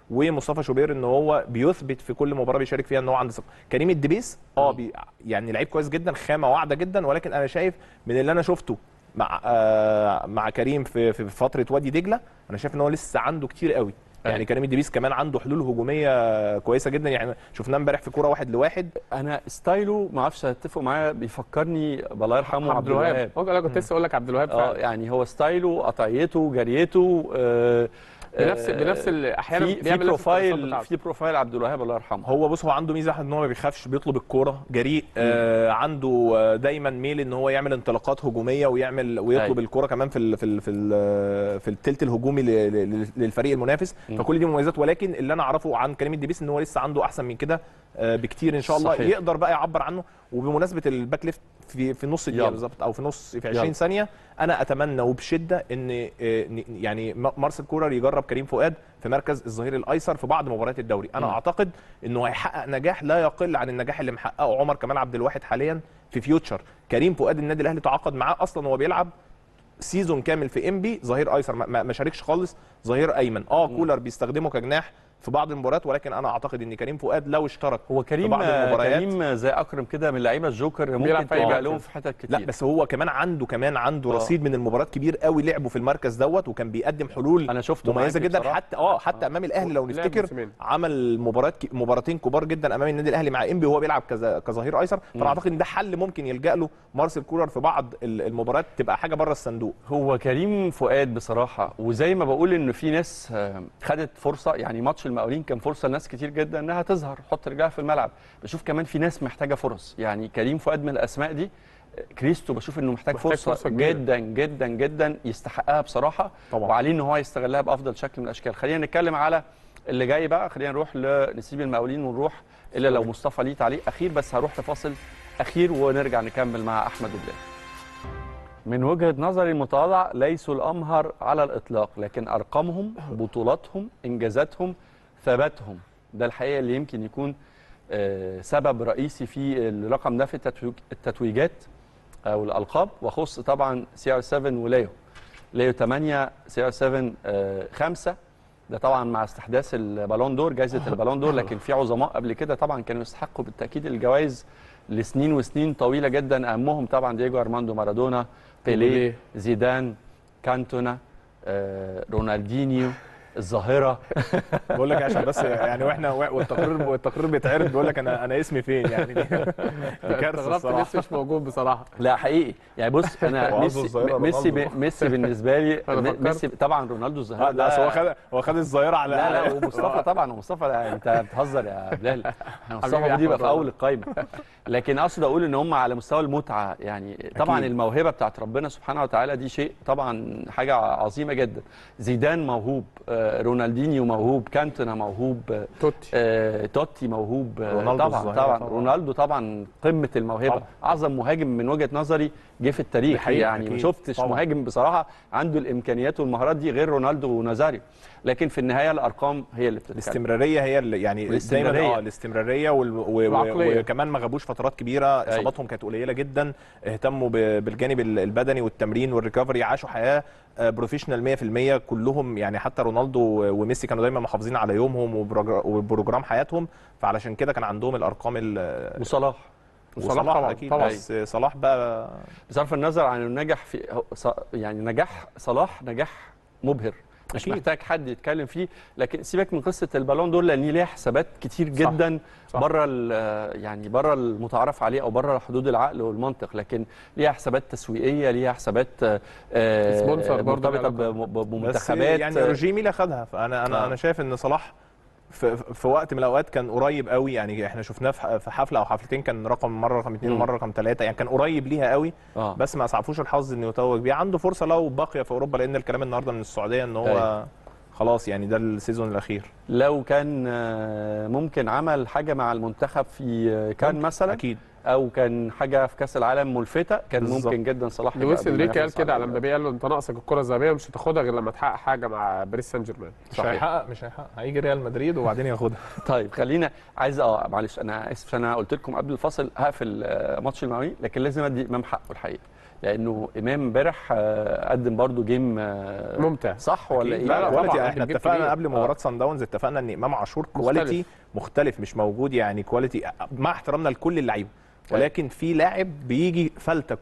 ومصطفى شوبير ان هو بيثبت في كل مباراه بيشارك فيها ان هو عنده ثقه كريم الدبيس اه بي يعني لعيب كويس جدا خامه واعده جدا ولكن انا شايف من اللي انا شفته مع آه مع كريم في في فتره وادي دجله انا شايف ان هو لسه عنده كتير قوي يعني أيوة. كريم الدبيس كمان عنده حلول هجوميه كويسه جدا يعني شفناه امبارح في كوره واحد لواحد انا ستايله ما اعرفش هتتفقوا معايا بيفكرني بالله يرحمه عبد الوهاب هو انا كنت لسه اقول لك عبد الوهاب اه فعلا يعني هو ستايله قطعيته جريته آه بنفس آه، بنفس ال- احيانا في في بيعمل نفس التصرفات بروفايل بتاعته. في بروفايل عبد الوهاب الله يرحمه هو بص هو عنده ميزه واحد ان هو ما بيخافش بيطلب الكوره جريء آه عنده آه دايما ميل ان هو يعمل انطلاقات هجوميه ويعمل ويطلب أيوة. الكوره كمان في ال في ال في ال في الثلث الهجومي ل- ل- للفريق المنافس فكل دي مميزات ولكن اللي انا اعرفه عن كريم الدبيس ان هو لسه عنده احسن من كده آه بكتير ان شاء الله صحيح. يقدر بقى يعبر عنه وبمناسبه الباك ليفت في في نص دقيقه يلا. بالظبط او في نص في يلا. 20 ثانيه انا اتمنى وبشده ان آه، ن- يعني م- مارسيل كولر يجرب كريم فؤاد في مركز الظهير الايسر في بعض مباريات الدوري انا مم. اعتقد انه هيحقق نجاح لا يقل عن النجاح اللي محققه عمر كمال عبد الواحد حاليا في فيوتشر كريم فؤاد النادي الاهلي تعاقد معاه اصلا وهو بيلعب سيزون كامل في ام بي ظهير ايسر ما- ما ما شاركش خالص ظهير ايمن اه كولر بيستخدمه كجناح في بعض المباريات ولكن انا اعتقد ان كريم فؤاد لو اشترك هو في كريم بعض المباريات كريم زي اكرم كده من لعيبه الجوكر بيلعب ممكن في أي تلجأ مركز. لهم في حتت كتير لا بس هو كمان عنده كمان عنده آه. رصيد من المباريات كبير قوي لعبه في المركز دوت وكان بيقدم حلول انا شفته مميزه معاك جدا بصراحة. حتى اه حتى امام الاهلي لو لعب نفتكر موسمين. عمل مباراه ك... مباراتين كبار جدا امام النادي الاهلي مع انبي وهو بيلعب كذا كظهير ايسر فانا اعتقد ان ده حل ممكن يلجا له مارسيل كولر في بعض ال- المباريات تبقى حاجه بره الصندوق هو كريم فؤاد بصراحه وزي ما بقول ان في ناس آه، خدت فرصه يعني ماتش المقاولين كان فرصه لناس كتير جدا انها تظهر تحط رجلها في الملعب بشوف كمان في ناس محتاجه فرص يعني كريم فؤاد من الاسماء دي آه، كريستو بشوف انه محتاج, محتاج فرصه, فرصة كبيرة. جدا جدا جدا يستحقها بصراحه طبعا. وعليه ان هو يستغلها بافضل شكل من الاشكال خلينا نتكلم على اللي جاي بقى خلينا نروح لنسيب المقاولين ونروح الا لو مصطفى ليه تعليق اخير بس هروح لفاصل اخير ونرجع نكمل مع احمد وبلال من وجهة نظري المتواضعة ليسوا الأمهر على الإطلاق لكن أرقامهم بطولاتهم إنجازاتهم ثباتهم ده الحقيقة اللي يمكن يكون آه، سبب رئيسي في الرقم ده في التتويج- التتويجات أو الألقاب وخص طبعا سي ار 7 وليو ليو 8 سي ار 7 5 ده طبعا مع استحداث البالون دور جائزة البالون دور لكن في عظماء قبل كده طبعا كانوا يستحقوا بالتأكيد الجوائز لسنين وسنين طويلة جدا أهمهم طبعا دييجو أرماندو مارادونا بيليه بيليه. زيدان كانتونا آه، رونالدينيو الظاهرة بقول لك عشان بس يعني واحنا والتقرير والتقرير بيتعرض بيقول لك انا انا اسمي فين يعني دي, دي كارثه استغربت الصراحه ميسي مش موجود بصراحه لا حقيقي يعني بص انا وعنده ميسي الظاهرة ميسي رونالدو. ميسي بالنسبه لي أنا فكرت. ميسي طبعا رونالدو الظاهره آه، لا بس هو خد هو خد الظاهره على لا لا ومصطفى طبعا ومصطفى لا، انت بتهزر يا بلال احنا مصطفى حبيبي يا المفروض يبقى أحمد في اول والله. القايمه لكن اقصد اقول ان هم على مستوى المتعه يعني طبعا أكيد. الموهبه بتاعت ربنا سبحانه وتعالى دي شيء طبعا حاجه عظيمه جدا زيدان موهوب آه، رونالدينيو موهوب كانتونا موهوب آه، توتي آه، توتي موهوب آه، رونالدو طبعا الظاهرة طبعا طبعاً. رونالدو طبعا قمه الموهبه طبعاً. اعظم مهاجم من وجهه نظري جه في التاريخ حقيقة، يعني ما أكيد. شفتش طبعاً. مهاجم بصراحه عنده الامكانيات والمهارات دي غير رونالدو ونازاريو لكن في النهايه الارقام هي اللي بتتكلم الاستمراريه هي اللي يعني والاستمرارية. دايما اه الاستمراريه وال... و... و... والعقلية. وكمان ما غابوش فترات كبيره اصاباتهم كانت قليله جدا اهتموا ب... بالجانب ال- البدني والتمرين والريكفري عاشوا حياه آه، بروفيشنال 100% كلهم يعني حتى رونالدو وميسي كانوا دايما محافظين على يومهم وبروجر- وبروجرام حياتهم فعلشان كده كان عندهم الارقام ال... وصلاح وصلاح طبعاً، اكيد طبعاً. بس صلاح بقى بصرف النظر عن النجاح في هو ص- يعني نجاح صلاح نجاح مبهر مش أكيد. محتاج حد يتكلم فيه لكن سيبك من قصه البالون دول لان ليها حسابات كتير جدا صح. بره ال- يعني بره المتعارف عليه او بره حدود العقل والمنطق لكن ليها حسابات تسويقيه ليها حسابات آه، سبونسر برضه مرتبطه ليه علاقة. بم- بس بمنتخبات يعني روجيه ميلا خدها فانا انا آه. انا شايف ان صلاح في, في وقت من الاوقات كان قريب قوي يعني احنا شفناه في في حفله او حفلتين كان رقم مره رقم اثنين مم. ومره رقم ثلاثه يعني كان قريب ليها قوي اه بس ما اسعفوش الحظ انه يتوج بيه عنده فرصه لو بقي في اوروبا لان الكلام النهارده من السعوديه ان هو أيوة. خلاص يعني ده السيزون الاخير لو كان آه، ممكن عمل حاجه مع المنتخب في آه، كان ممكن. مثلا اكيد او كان حاجه في كاس العالم ملفته كان بالظبط. ممكن جدا صلاح يبقى لويس انريكي قال بينافس كده على على- مبابي قال له انت ناقصك الكره الذهبيه مش هتاخدها غير لما تحقق حاجه مع باريس سان جيرمان مش هيحقق مش هيحقق هيجي ريال مدريد وبعدين ياخدها طيب خلينا عايز اه معلش انا اسف عشان انا قلت لكم قبل الفصل هقفل آه، ماتش المقاولين لكن لازم ادي امام حقه الحقيقه لانه امام امبارح آه، قدم برضو جيم آه، ممتع صح ولا ايه لا، لا، كواليتي طبعاً، احنا قدم جيم اتفقنا كبير. قبل مباراه سان داونز اتفقنا ان امام عاشور مختلف. كواليتي مختلف مش موجود يعني كواليتي مع احترامنا لكل اللعيبه ولكن في لاعب بيجي فلته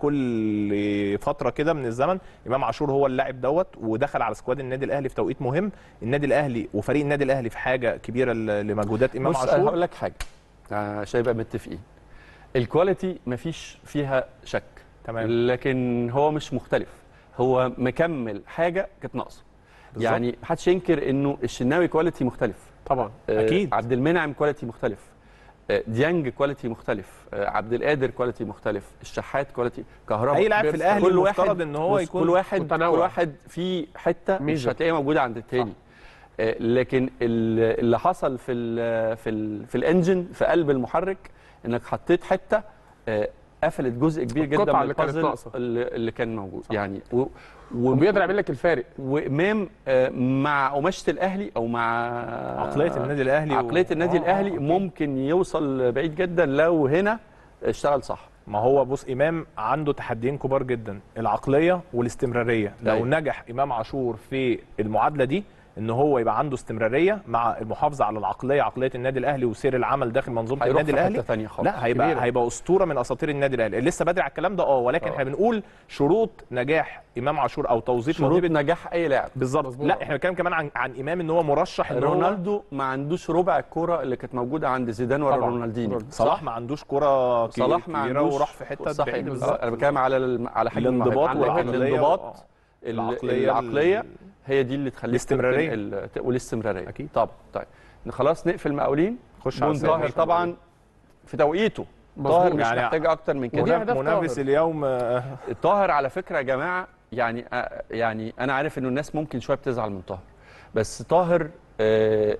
كل فتره كده من الزمن امام عاشور هو اللاعب دوت ودخل على سكواد النادي الاهلي في توقيت مهم النادي الاهلي وفريق النادي الاهلي في حاجه كبيره ل- لمجهودات امام بص أنا عاشور هقول لك حاجه آه، عشان يبقى متفقين الكواليتي مفيش فيها شك تمام. لكن هو مش مختلف هو مكمل حاجه كانت ناقصه بالظبط. يعني محدش ينكر انه الشناوي كواليتي مختلف طبعا آه، أكيد. عبد المنعم كواليتي مختلف آه، ديانج كواليتي مختلف آه، عبد القادر كواليتي مختلف الشحات كواليتي كهرباء اي لاعب في بس الاهلي كل واحد المفترض ان هو بص، يكون كل واحد متنوع. كل واحد في حته مش ميزة. هتلاقيها موجوده عند التاني آه، لكن ال- اللي حصل في ال في ال في الانجن في قلب المحرك انك حطيت حته آه، قفلت جزء كبير جدا القطعة من اللي كانت البازل ناقصة. اللي, اللي كان موجود صح. يعني و و وبيقدر يعمل لك الفارق وامام آه، مع قماشه الاهلي او مع عقليه النادي الاهلي و- عقليه النادي آه، آه، الاهلي أكيد. ممكن يوصل بعيد جدا لو هنا اشتغل صح ما هو بص امام عنده تحديين كبار جدا العقليه والاستمراريه لو أيوة. نجح امام عاشور في المعادله دي ان هو يبقى عنده استمراريه مع المحافظه على العقليه عقليه النادي الاهلي وسير العمل داخل منظومه هيروح النادي في الاهلي حته ثانيه خالص لا هيبقى كبيرة. هيبقى اسطوره من اساطير النادي الاهلي لسه بدري على الكلام ده اه ولكن آه. احنا بنقول شروط نجاح امام عاشور او توظيف شروط موهبه نجاح اي لاعب بالظبط مظبوط. لا احنا بنتكلم كمان عن عن امام ان هو مرشح ان هو رونالدو ما عندوش ربع الكرة اللي كانت موجوده عند زيدان ولا طبعاً. رونالدينيو صلاح ما عندوش كره كي- صلاح ما كبيره عندوش وراح في حته صحيح بعيده بالظبط بالظبط انا بتكلم على الم- على حجم الانضباط الموهبة. والعقليه الانضباط آه. ال- العقلية العقليه ال- هي دي اللي تخليك الاستمرارية. تنقل ال- ت- والاستمراريه أكيد. طبعا طيب خلاص نقفل مقاولين خش على جون السادس. طاهر طبعا في توقيته مظبوط. طاهر مش يعني محتاج اكتر من ودي كده أهداف منافس طاهر. اليوم آه، طاهر على فكره يا جماعه يعني آه، يعني انا عارف انه الناس ممكن شويه بتزعل من طاهر بس طاهر آه،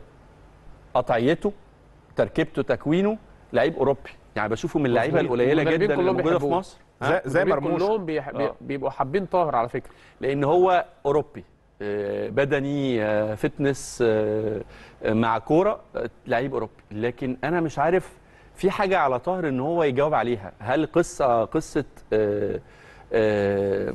قطعيته تركيبته تكوينه لعيب اوروبي يعني بشوفه من اللعيبه مظبوط. القليله المدربين جدا اللي كلهم موجوده في بيحبوه. مصر زي زي المدربين مرموش كلهم بيح... بي- آه. بيبقوا حابين طاهر على فكره لان هو اوروبي آه، بدني آه، فتنس آه، آه، مع كوره آه، لعيب اوروبي لكن انا مش عارف في حاجه على طاهر ان هو يجاوب عليها هل قصه قصه آه، آه،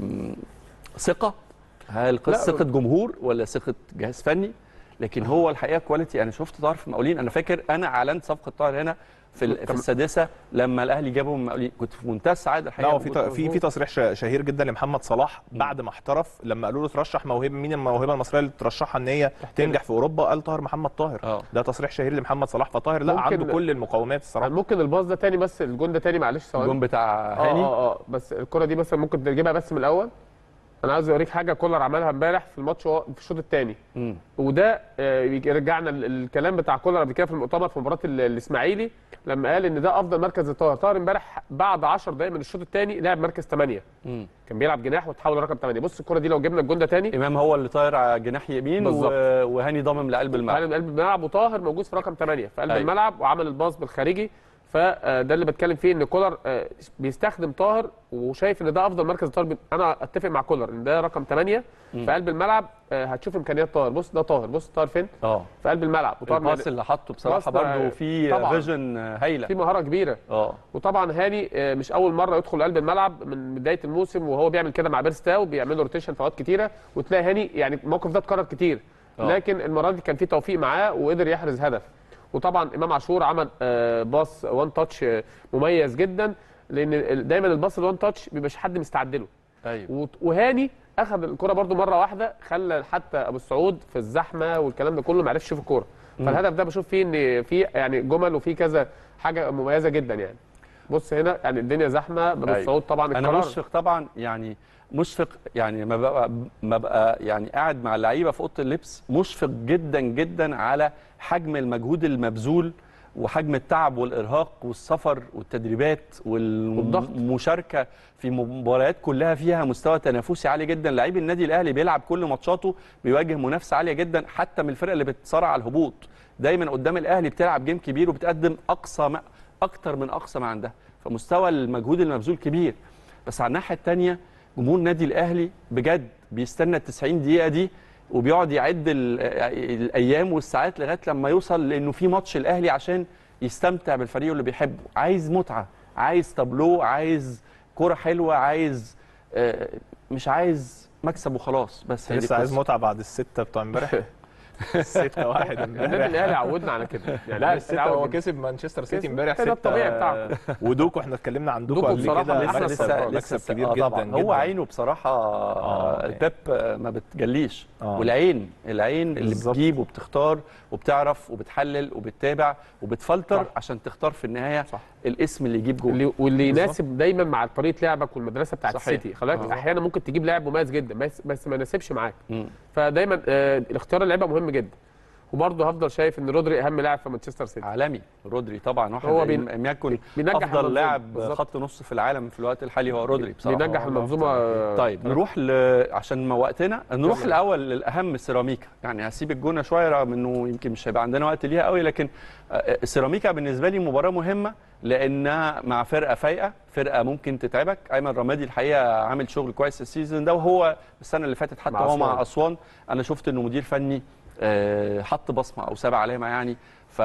ثقه هل قصه لا. ثقه جمهور ولا ثقه جهاز فني لكن هو الحقيقه كواليتي انا شفت طاهر في مقاولين انا فاكر انا اعلنت صفقه طاهر هنا في ال- في كم- السادسه لما الاهلي جابه من مقاولين كنت في منتهى السعاده لا الحقيقه هو في موجود. في في تصريح شه- شهير جدا لمحمد صلاح بعد ما احترف لما قالوا له ترشح موهبه مين الموهبه المصريه اللي ترشحها ان هي تنجح في اوروبا قال طاهر محمد طاهر اه ده تصريح شهير لمحمد صلاح فطاهر لا ممكن- عنده كل المقومات الصراحه ممكن الباص ده تاني بس الجون ده تاني معلش ثواني الجون بتاع اه هاني اه اه بس الكره دي مثلا ممكن تجيبها بس من الاول انا عايز اوريك حاجه كولر عملها امبارح في الماتش وهو- في الشوط الثاني مم. وده آه، يرجعنا ال- الكلام بتاع كولر قبل كده في المؤتمر في مباراه ال- الاسماعيلي لما قال ان ده افضل مركز لطاهر طاهر امبارح بعد 10 دقائق من الشوط الثاني لعب مركز 8 مم. كان بيلعب جناح وتحول لرقم 8 بص الكره دي لو جبنا الجون ده تاني امام هو اللي طاير على جناح يمين بالظبط. و- وهاني ضامم لقلب الملعب معلم قلب الملعب وطاهر موجود في رقم 8 في قلب أيوة. الملعب وعمل الباص بالخارجي فده اللي بتكلم فيه ان كولر آه، بيستخدم طاهر وشايف ان ده افضل مركز لطاهر انا اتفق مع كولر ان ده رقم 8 في قلب الملعب آه، هتشوف امكانيات طاهر بص ده طاهر بص طاهر فين اه في قلب الملعب وطاهر الباص اللي حطه بصراحه باص برضه في طبعاً. فيجن هايله في مهاره كبيره اه وطبعا هاني آه، مش اول مره يدخل قلب الملعب من بدايه الموسم وهو بيعمل كده مع بيرستاو بيعملوا روتيشن في اوقات كتيره وتلاقي هاني يعني الموقف ده اتكرر كتير آه. لكن المره دي كان في توفيق معاه وقدر يحرز هدف وطبعا امام عاشور عمل آه، باص وان تاتش آه، مميز جدا لان ال- دايما الباص الوان تاتش بيبقاش حد مستعد له ايوه وت- وهاني اخذ الكره برده مره واحده خلى حتى ابو السعود في الزحمه والكلام ده كله ما عرفش يشوف الكوره فالهدف ده بشوف فيه ان في يعني جمل وفي كذا حاجه مميزه جدا يعني بص هنا يعني الدنيا زحمه ابو أيوة. السعود طبعا انا القرار مشفق طبعا يعني مشفق يعني ما بقى ما بقى يعني قاعد مع اللعيبه في اوضه اللبس مشفق جدا جدا على حجم المجهود المبذول وحجم التعب والارهاق والسفر والتدريبات والضغط. والمشاركه في مباريات كلها فيها مستوى تنافسي عالي جدا لعيب النادي الاهلي بيلعب كل ماتشاته بيواجه منافسه عاليه جدا حتى من الفرق اللي بتصارع على الهبوط دايما قدام الاهلي بتلعب جيم كبير وبتقدم اقصى ما اكتر من اقصى ما عندها فمستوى المجهود المبذول كبير بس على الناحيه الثانيه جمهور النادي الاهلي بجد بيستنى ال 90 دقيقه دي وبيقعد يعد ال- الايام والساعات لغايه لما يوصل لانه في ماتش الاهلي عشان يستمتع بالفريق اللي بيحبه عايز متعه عايز تابلو عايز كرة حلوه عايز آه، مش عايز مكسب وخلاص بس هي دي لسه عايز القصة. متعه بعد السته بتوع امبارح ستة واحد النادي امبارح الاهلي عودنا على كده يعني لا النادي الستة الأهلي هو عود- كسب مانشستر سيتي كسب. امبارح كده الطبيعي ستة. بتاعه. ودوكو احنا اتكلمنا عن دوكو دوكو قبل بصراحة كده من أحسن مكسب الصفقات. مكسب كبير آه جدا طبعا جدا هو عينه بصراحه آه. البيب آه، ما بتجليش آه. والعين العين اللي بالظبط. بتجيب وبتختار وبتعرف وبتحلل وبتتابع وبتفلتر صح. عشان تختار في النهايه صح. الاسم اللي يجيب جول اللي واللي بالظبط. يناسب دايما مع طريقه لعبك والمدرسه بتاعت صحيح. السيتي خلي بالك آه. احيانا ممكن تجيب لاعب مميز جدا بس بس ما يناسبش معاك مم. فدايما آه، الاختيار اللعيبه مهم جدا وبرضه هفضل شايف ان رودري اهم لاعب في مانشستر سيتي عالمي رودري طبعا واحد هو هو بين- لم يكن بينجح افضل المنظومة. لاعب بالظبط. خط نص في العالم في الوقت الحالي هو رودري بصراحه بينجح المنظومه آه، طيب نروح ل... عشان ما وقتنا نروح يلا. الاول للاهم سيراميكا يعني هسيب الجونه شويه رغم انه يمكن مش هيبقى عندنا وقت ليها قوي لكن آه، سيراميكا بالنسبه لي مباراه مهمه لانها مع فرقه فايقه فرقه ممكن تتعبك ايمن رمادي الحقيقه عامل شغل كويس السيزون ده وهو السنه اللي فاتت حتى مع هو مع أسوان. اسوان انا شفت انه مدير فني آه، حط بصمه او ساب علامه يعني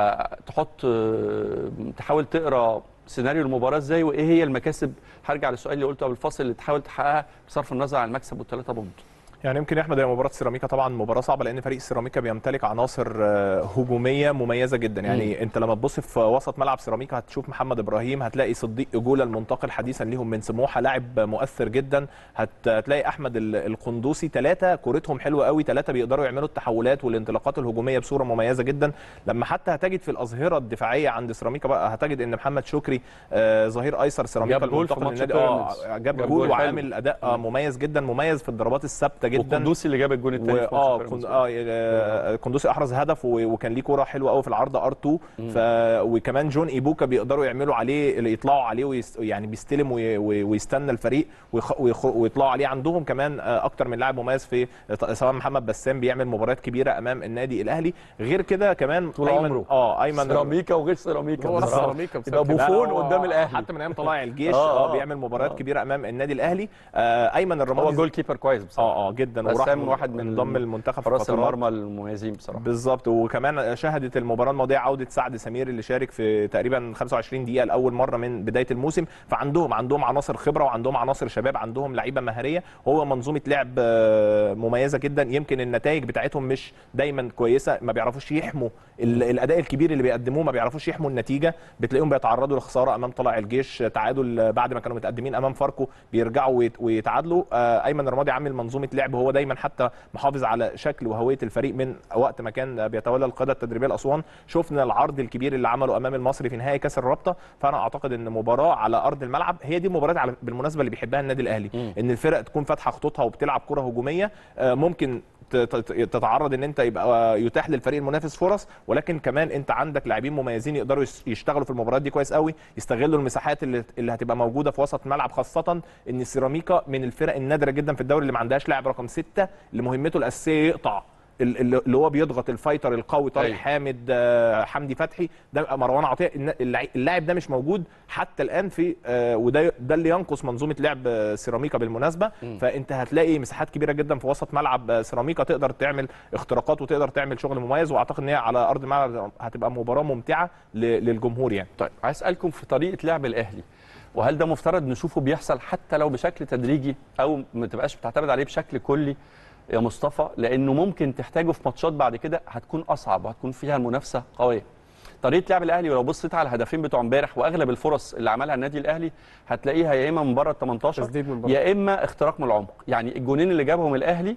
فتحط آه، تحاول تقرا سيناريو المباراه ازاي وايه هي المكاسب هرجع للسؤال اللي قلته قبل الفاصل اللي تحاول تحققها بصرف النظر عن المكسب والثلاثه بونت يعني يمكن يا احمد هي مباراه سيراميكا طبعا مباراه صعبه لان فريق سيراميكا بيمتلك عناصر آه، هجوميه مميزه جدا يعني مم. انت لما تبص في وسط ملعب سيراميكا هتشوف محمد ابراهيم هتلاقي صديق اجولا المنتقل حديثا ليهم من سموحه لاعب مؤثر جدا هت- هتلاقي احمد ال- القندوسي ثلاثه كورتهم حلوه قوي ثلاثه بيقدروا يعملوا التحولات والانطلاقات الهجوميه بصوره مميزه جدا لما حتى هتجد في الاظهره الدفاعيه عند سيراميكا بقى هتجد ان محمد شكري آه، ظهير ايسر سيراميكا جاب جول في المنتقل ماتش للنادي اه بيراميدز. جاب جاب جول جول حلو. وعامل اداء آه، مميز جدا مميز في الضربات الثابته جدا والقندوسي اللي جاب الجون الثاني في واه ماتش كن... بيراميدز. اه آه، كندوسي احرز هدف و... وكان ليه كوره حلوه قوي في العارضه ار 2 ف... وكمان جون ايبوكا بيقدروا يعملوا عليه يطلعوا عليه ويست... يعني بيستلم وي... وي- ويستنى الفريق ويخ... ويخ... ويطلعوا عليه عندهم كمان آه، اكتر من لاعب مميز في سواء محمد بسام بيعمل مباريات كبيره امام النادي الاهلي غير كده كمان طول ايمن عمره. اه ايمن سيراميكا وغير سيراميكا هو راح بصراحة. سيراميكا بسبب يبقى كده. لا، بوفون لا، هو قدام الاهلي حتى من ايام طلائع الجيش آه، اه آه. بيعمل مباريات آه. كبيره امام النادي الاهلي آه ايمن هو الرمادي جول كيبر كويس بصراحه اه اه جدا بسام واحد من انضم المنتخب في حراس فترات. المرمى المميزين بصراحه بالظبط وكمان شهدت المباراه الماضيه عوده سعد سمير اللي شارك في تقريبا 25 دقيقه لاول مره من بدايه الموسم فعندهم عندهم عناصر خبره وعندهم عناصر شباب عندهم لعيبه مهاريه وهو منظومه لعب آه، مميزه جدا يمكن النتائج بتاعتهم مش دايما كويسه ما بيعرفوا يحموا ال- الاداء الكبير اللي بيقدموه ما بيعرفوش يحموا النتيجه بتلاقيهم بيتعرضوا لخساره امام طلائع الجيش تعادل بعد ما كانوا متقدمين امام فاركو بيرجعوا ويت- ويتعادلوا آه، ايمن الرمادي عامل منظومه لعب هو دايما حتى محافظ على شكل وهويه الفريق من وقت ما كان بيتولى القياده التدريبيه لاسوان شفنا العرض الكبير اللي عمله امام المصري في نهائي كاس الرابطه فانا اعتقد ان مباراه على ارض الملعب هي دي المباريات على بالمناسبه اللي بيحبها النادي الاهلي مم. ان الفرق تكون فاتحه خطوطها وبتلعب كره هجوميه آه، ممكن ت- ت- تتعرض ان انت يبقى يتاح للفريق المنافس فرص ولكن كمان انت عندك لاعبين مميزين يقدروا يس- يشتغلوا في المباريات دي كويس قوي يستغلوا المساحات اللي اللي هتبقى موجوده في وسط الملعب خاصه ان السيراميكا من الفرق النادره جدا في الدوري اللي ما عندهاش لاعب رقم ستة اللي مهمته الاساسيه يقطع ال- ال- اللي هو بيضغط الفايتر القوي طارق أيوة. حامد آه، حمدي فتحي ده مروان عطيه الن- اللع- اللاعب ده مش موجود حتى الان في آه، وده ده اللي ينقص منظومه لعب آه، سيراميكا بالمناسبه فانت هتلاقي مساحات كبيره جدا في وسط ملعب آه، سيراميكا تقدر تعمل اختراقات وتقدر تعمل شغل مميز واعتقد ان هي على ارض الملعب هتبقى مباراه ممتعه ل- للجمهور يعني طيب عايز اسالكم في طريقه لعب الاهلي وهل ده مفترض نشوفه بيحصل حتى لو بشكل تدريجي او ما تبقاش بتعتمد عليه بشكل كلي يا مصطفى لانه ممكن تحتاجه في ماتشات بعد كده هتكون اصعب وهتكون فيها المنافسه قويه طريقه لعب الاهلي ولو بصيت على الهدفين بتوع امبارح واغلب الفرص اللي عملها النادي الاهلي هتلاقيها يا اما من بره ال 18 تسديد من بره. يا اما اختراق من العمق يعني الجونين اللي جابهم الاهلي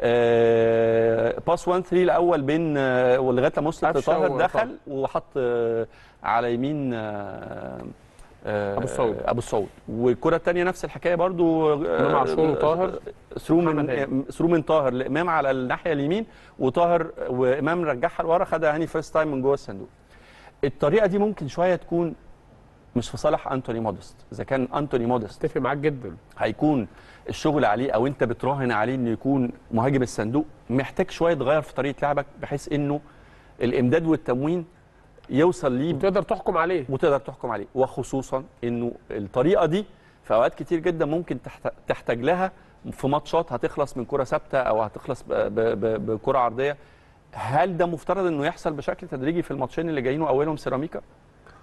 آه باس 1 3 الاول بين آه ولغايه لما وصل قفشة طاهر وطاهر. دخل وحط آه على يمين آه آه أبو السعود. ابو السعود والكره الثانيه نفس الحكايه برضو إمام عاشور وطاهر. ثرو محمد من هاني. ثرو من طاهر لامام على الناحيه اليمين وطاهر وامام رجعها لورا خدها هاني فيرست تايم من جوه الصندوق الطريقه دي ممكن شويه تكون مش في صالح انتوني مودست اذا كان انتوني مودست اتفق معاك جدا هيكون الشغل عليه او انت بتراهن عليه انه يكون مهاجم الصندوق محتاج شويه تغير في طريقه لعبك بحيث انه الامداد والتموين يوصل ليه وتقدر تحكم عليه وتقدر تحكم عليه وخصوصا انه الطريقه دي في اوقات كتير جدا ممكن تحت- تحتاج لها في ماتشات هتخلص من كره ثابته او هتخلص ب- ب- ب- بكره عرضيه هل ده مفترض انه يحصل بشكل تدريجي في الماتشين اللي جايين واولهم سيراميكا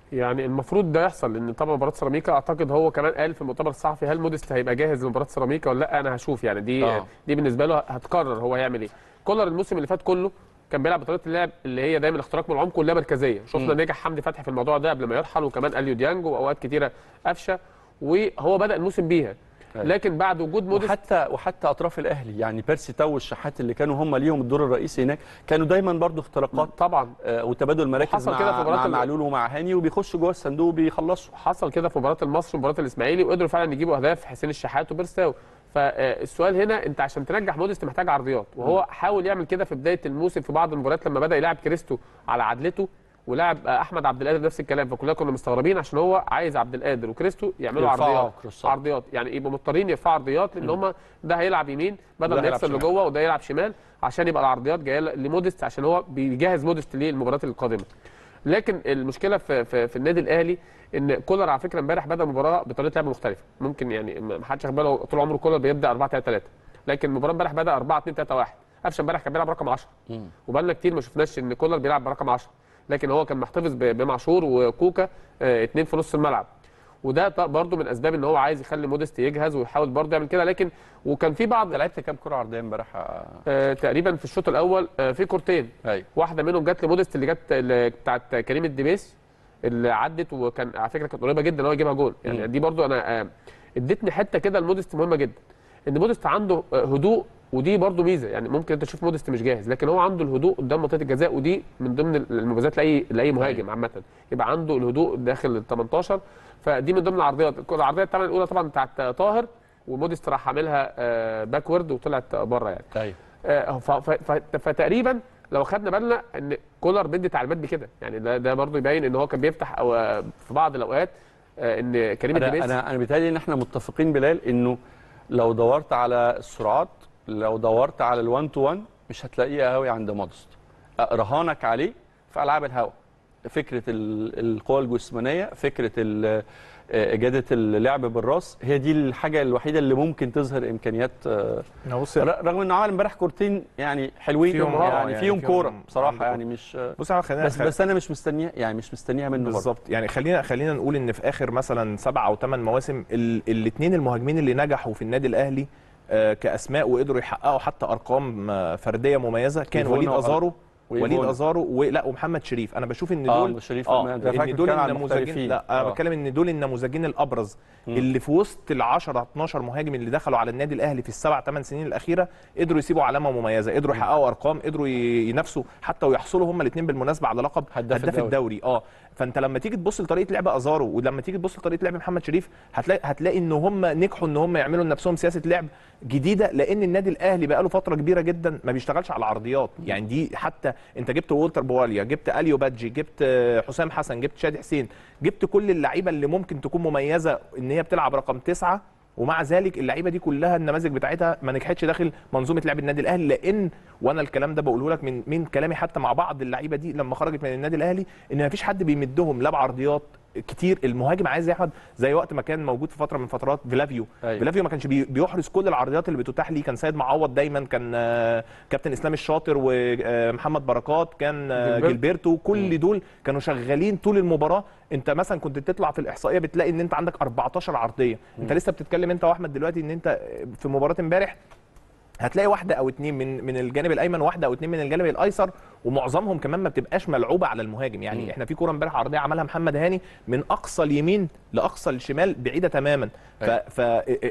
يعني المفروض ده يحصل لان طبعا مباراه سيراميكا اعتقد هو كمان قال في المؤتمر الصحفي هل موديست هيبقى جاهز لمباراه سيراميكا ولا لا انا هشوف يعني دي آه. آه. دي بالنسبه له هتقرر هو هيعمل ايه كولر الموسم اللي فات كله كان بيلعب بطريقه اللعب اللي هي دايما اختراق من العمق واللا مركزيه شفنا نجح حمدي فتحي في الموضوع ده قبل ما يرحل وكمان اليو ديانج واوقات كتيره قفشه وهو بدا الموسم بيها أيوة. لكن بعد وجود موديست وحتى وحتى اطراف الاهلي يعني بيرسي تاو والشحات اللي كانوا هم ليهم الدور الرئيسي هناك كانوا دايما برضو اختراقات طبعا آه، وتبادل مراكز وحصل مع, كده في مباراة مع ال- معلول ومع هاني وبيخشوا جوه الصندوق وبيخلصوا حصل كده في مباراه المصري ومباراه الاسماعيلي وقدروا فعلا يجيبوا اهداف حسين الشحات وبيرستاو فالسؤال هنا انت عشان تنجح موديست محتاج عرضيات وهو حاول يعمل كده في بدايه الموسم في بعض المباريات لما بدا يلعب كريستو على عدلته ولعب احمد عبد القادر نفس الكلام فكلنا كنا مستغربين عشان هو عايز عبد القادر وكريستو يعملوا يرفعوا عرضيات كروسات. عرضيات يعني يبقوا مضطرين يرفعوا عرضيات لان هم ده هيلعب يمين بدل وده ما هيلعب يكسر شمال. لجوه وده يلعب شمال عشان يبقى العرضيات جايه لموديست عشان هو بيجهز موديست للمباريات القادمه لكن المشكله في في, في النادي الاهلي ان كولر على فكره امبارح بدا المباراه بطريقه لعب مختلفه ممكن يعني ما حدش واخد باله طول عمره كولر بيبدا 4 3 3 لكن المباراه امبارح بدا 4 2 3 1 قفشه امبارح كان بيلعب رقم 10 وبقالنا كتير ما شفناش ان كولر بيلعب برقم 10 لكن هو كان محتفظ ب- بمعشور وكوكا آه، اتنين في نص الملعب وده ط- برضه من اسباب ان هو عايز يخلي موديست يجهز ويحاول برضه يعمل كده لكن وكان في بعض انت لعبت كام كره عرضيه امبارح آه، آه، تقريبا في الشوط الاول آه، في كورتين ايوه واحده منهم جت لموديست اللي جت اللي بتاعت كريم الدبيس اللي عدت وكان على فكره كانت قريبه جدا ان هو يجيبها جول يعني مم. دي برضو انا آه، ادتني حته كده لموديست مهمه جدا ان موديست عنده آه، هدوء ودي برضو ميزه يعني ممكن انت تشوف موديست مش جاهز لكن هو عنده الهدوء قدام منطقه الجزاء ودي من ضمن المميزات لاي لاي مهاجم عامه يبقى عنده الهدوء داخل ال 18 فدي من ضمن العرضيات العرضيه طبعا الاولى طبعا بتاعت طاهر وموديست راح عاملها آه، باكورد وطلعت بره يعني ايوه آه، ف- ف- ف- فتقريبا لو خدنا بالنا ان كولر بيدي تعليمات بكده يعني ده, ده برضه يبين ان هو كان بيفتح أو آه، في بعض الاوقات آه، ان كريم انا الدبيس انا انا بيتهيألي ان احنا متفقين بلال انه لو دورت على السرعات لو دورت على الوان تو وان مش هتلاقيه قوي عند مودست رهانك عليه في العاب الهواء فكره ال- القوى الجسمانيه فكره ال- آه، اجاده اللعب بالراس هي دي الحاجه الوحيده اللي ممكن تظهر امكانيات آه، بص ر- رغم انه عمل امبارح كورتين يعني حلوين فيهم يعني, آه، يعني يعني فيهم فيهم كوره عنده بصراحه كورة. يعني مش بص على خلينا بس بس انا مش مستنيها يعني مش مستنيها منه برضه. بالظبط يعني خلينا خلينا نقول ان في اخر مثلا سبع او ثمان مواسم الاثنين المهاجمين اللي نجحوا في النادي الاهلي آه، كاسماء وقدروا يحققوا حتى ارقام آه، فرديه مميزه كان إيفونا وليد وأر- ازارو وليد وإيفونا. ازارو ولا ومحمد شريف انا بشوف ان آه، دول شريف اه ما- ده فاكر ان دول كان على النموذجين المحترفين. لا انا آه. بتكلم ان دول النموذجين الابرز اللي في وسط ال 10 12 مهاجم اللي دخلوا على النادي الاهلي في السبع ثمان سنين الاخيره قدروا يسيبوا علامه مميزه قدروا يحققوا ارقام قدروا ي- ينافسوا حتى ويحصلوا هم الاثنين بالمناسبه على لقب هداف هداف الدوري. الدوري اه فانت لما تيجي تبص لطريقه لعب ازارو ولما تيجي تبص لطريقه لعب محمد شريف هتلاقي هتلاقي ان هم نجحوا ان هم يعملوا لنفسهم سياسه لعب جديده لان النادي الاهلي بقى له فتره كبيره جدا ما بيشتغلش على العرضيات يعني دي حتى انت جبت وولتر بواليا جبت اليو بادجي جبت آه، حسام حسن جبت شادي حسين جبت كل اللعيبه اللي ممكن تكون مميزه ان هي بتلعب رقم تسعة ومع ذلك اللعيبه دي كلها النماذج بتاعتها ما نجحتش داخل منظومه لعب النادي الاهلي لان وانا الكلام ده بقوله لك من من كلامي حتى مع بعض اللعيبه دي لما خرجت من النادي الاهلي ان ما فيش حد بيمدهم لا بعرضيات كتير المهاجم عايز يا احمد زي وقت ما كان موجود في فتره من فترات فيلافيو أيوة. فيلافيو ما كانش بي- بيحرز كل العرضيات اللي بتتاح ليه كان سيد معوض دايما كان آه، كابتن اسلام الشاطر ومحمد بركات كان آه، جilberto. جilberto كل دول كانوا شغالين طول المباراه انت مثلا كنت تطلع في الاحصائيه بتلاقي ان انت عندك 14 عرضيه انت لسه بتتكلم انت واحمد دلوقتي ان انت في مباراه امبارح هتلاقي واحده او اتنين من من الجانب الايمن واحده او اتنين من الجانب الايسر ومعظمهم كمان ما بتبقاش ملعوبه على المهاجم يعني مم. احنا في كوره امبارح عرضيه عملها محمد هاني من اقصى اليمين لاقصى الشمال بعيده تماما ف, أيوة. ف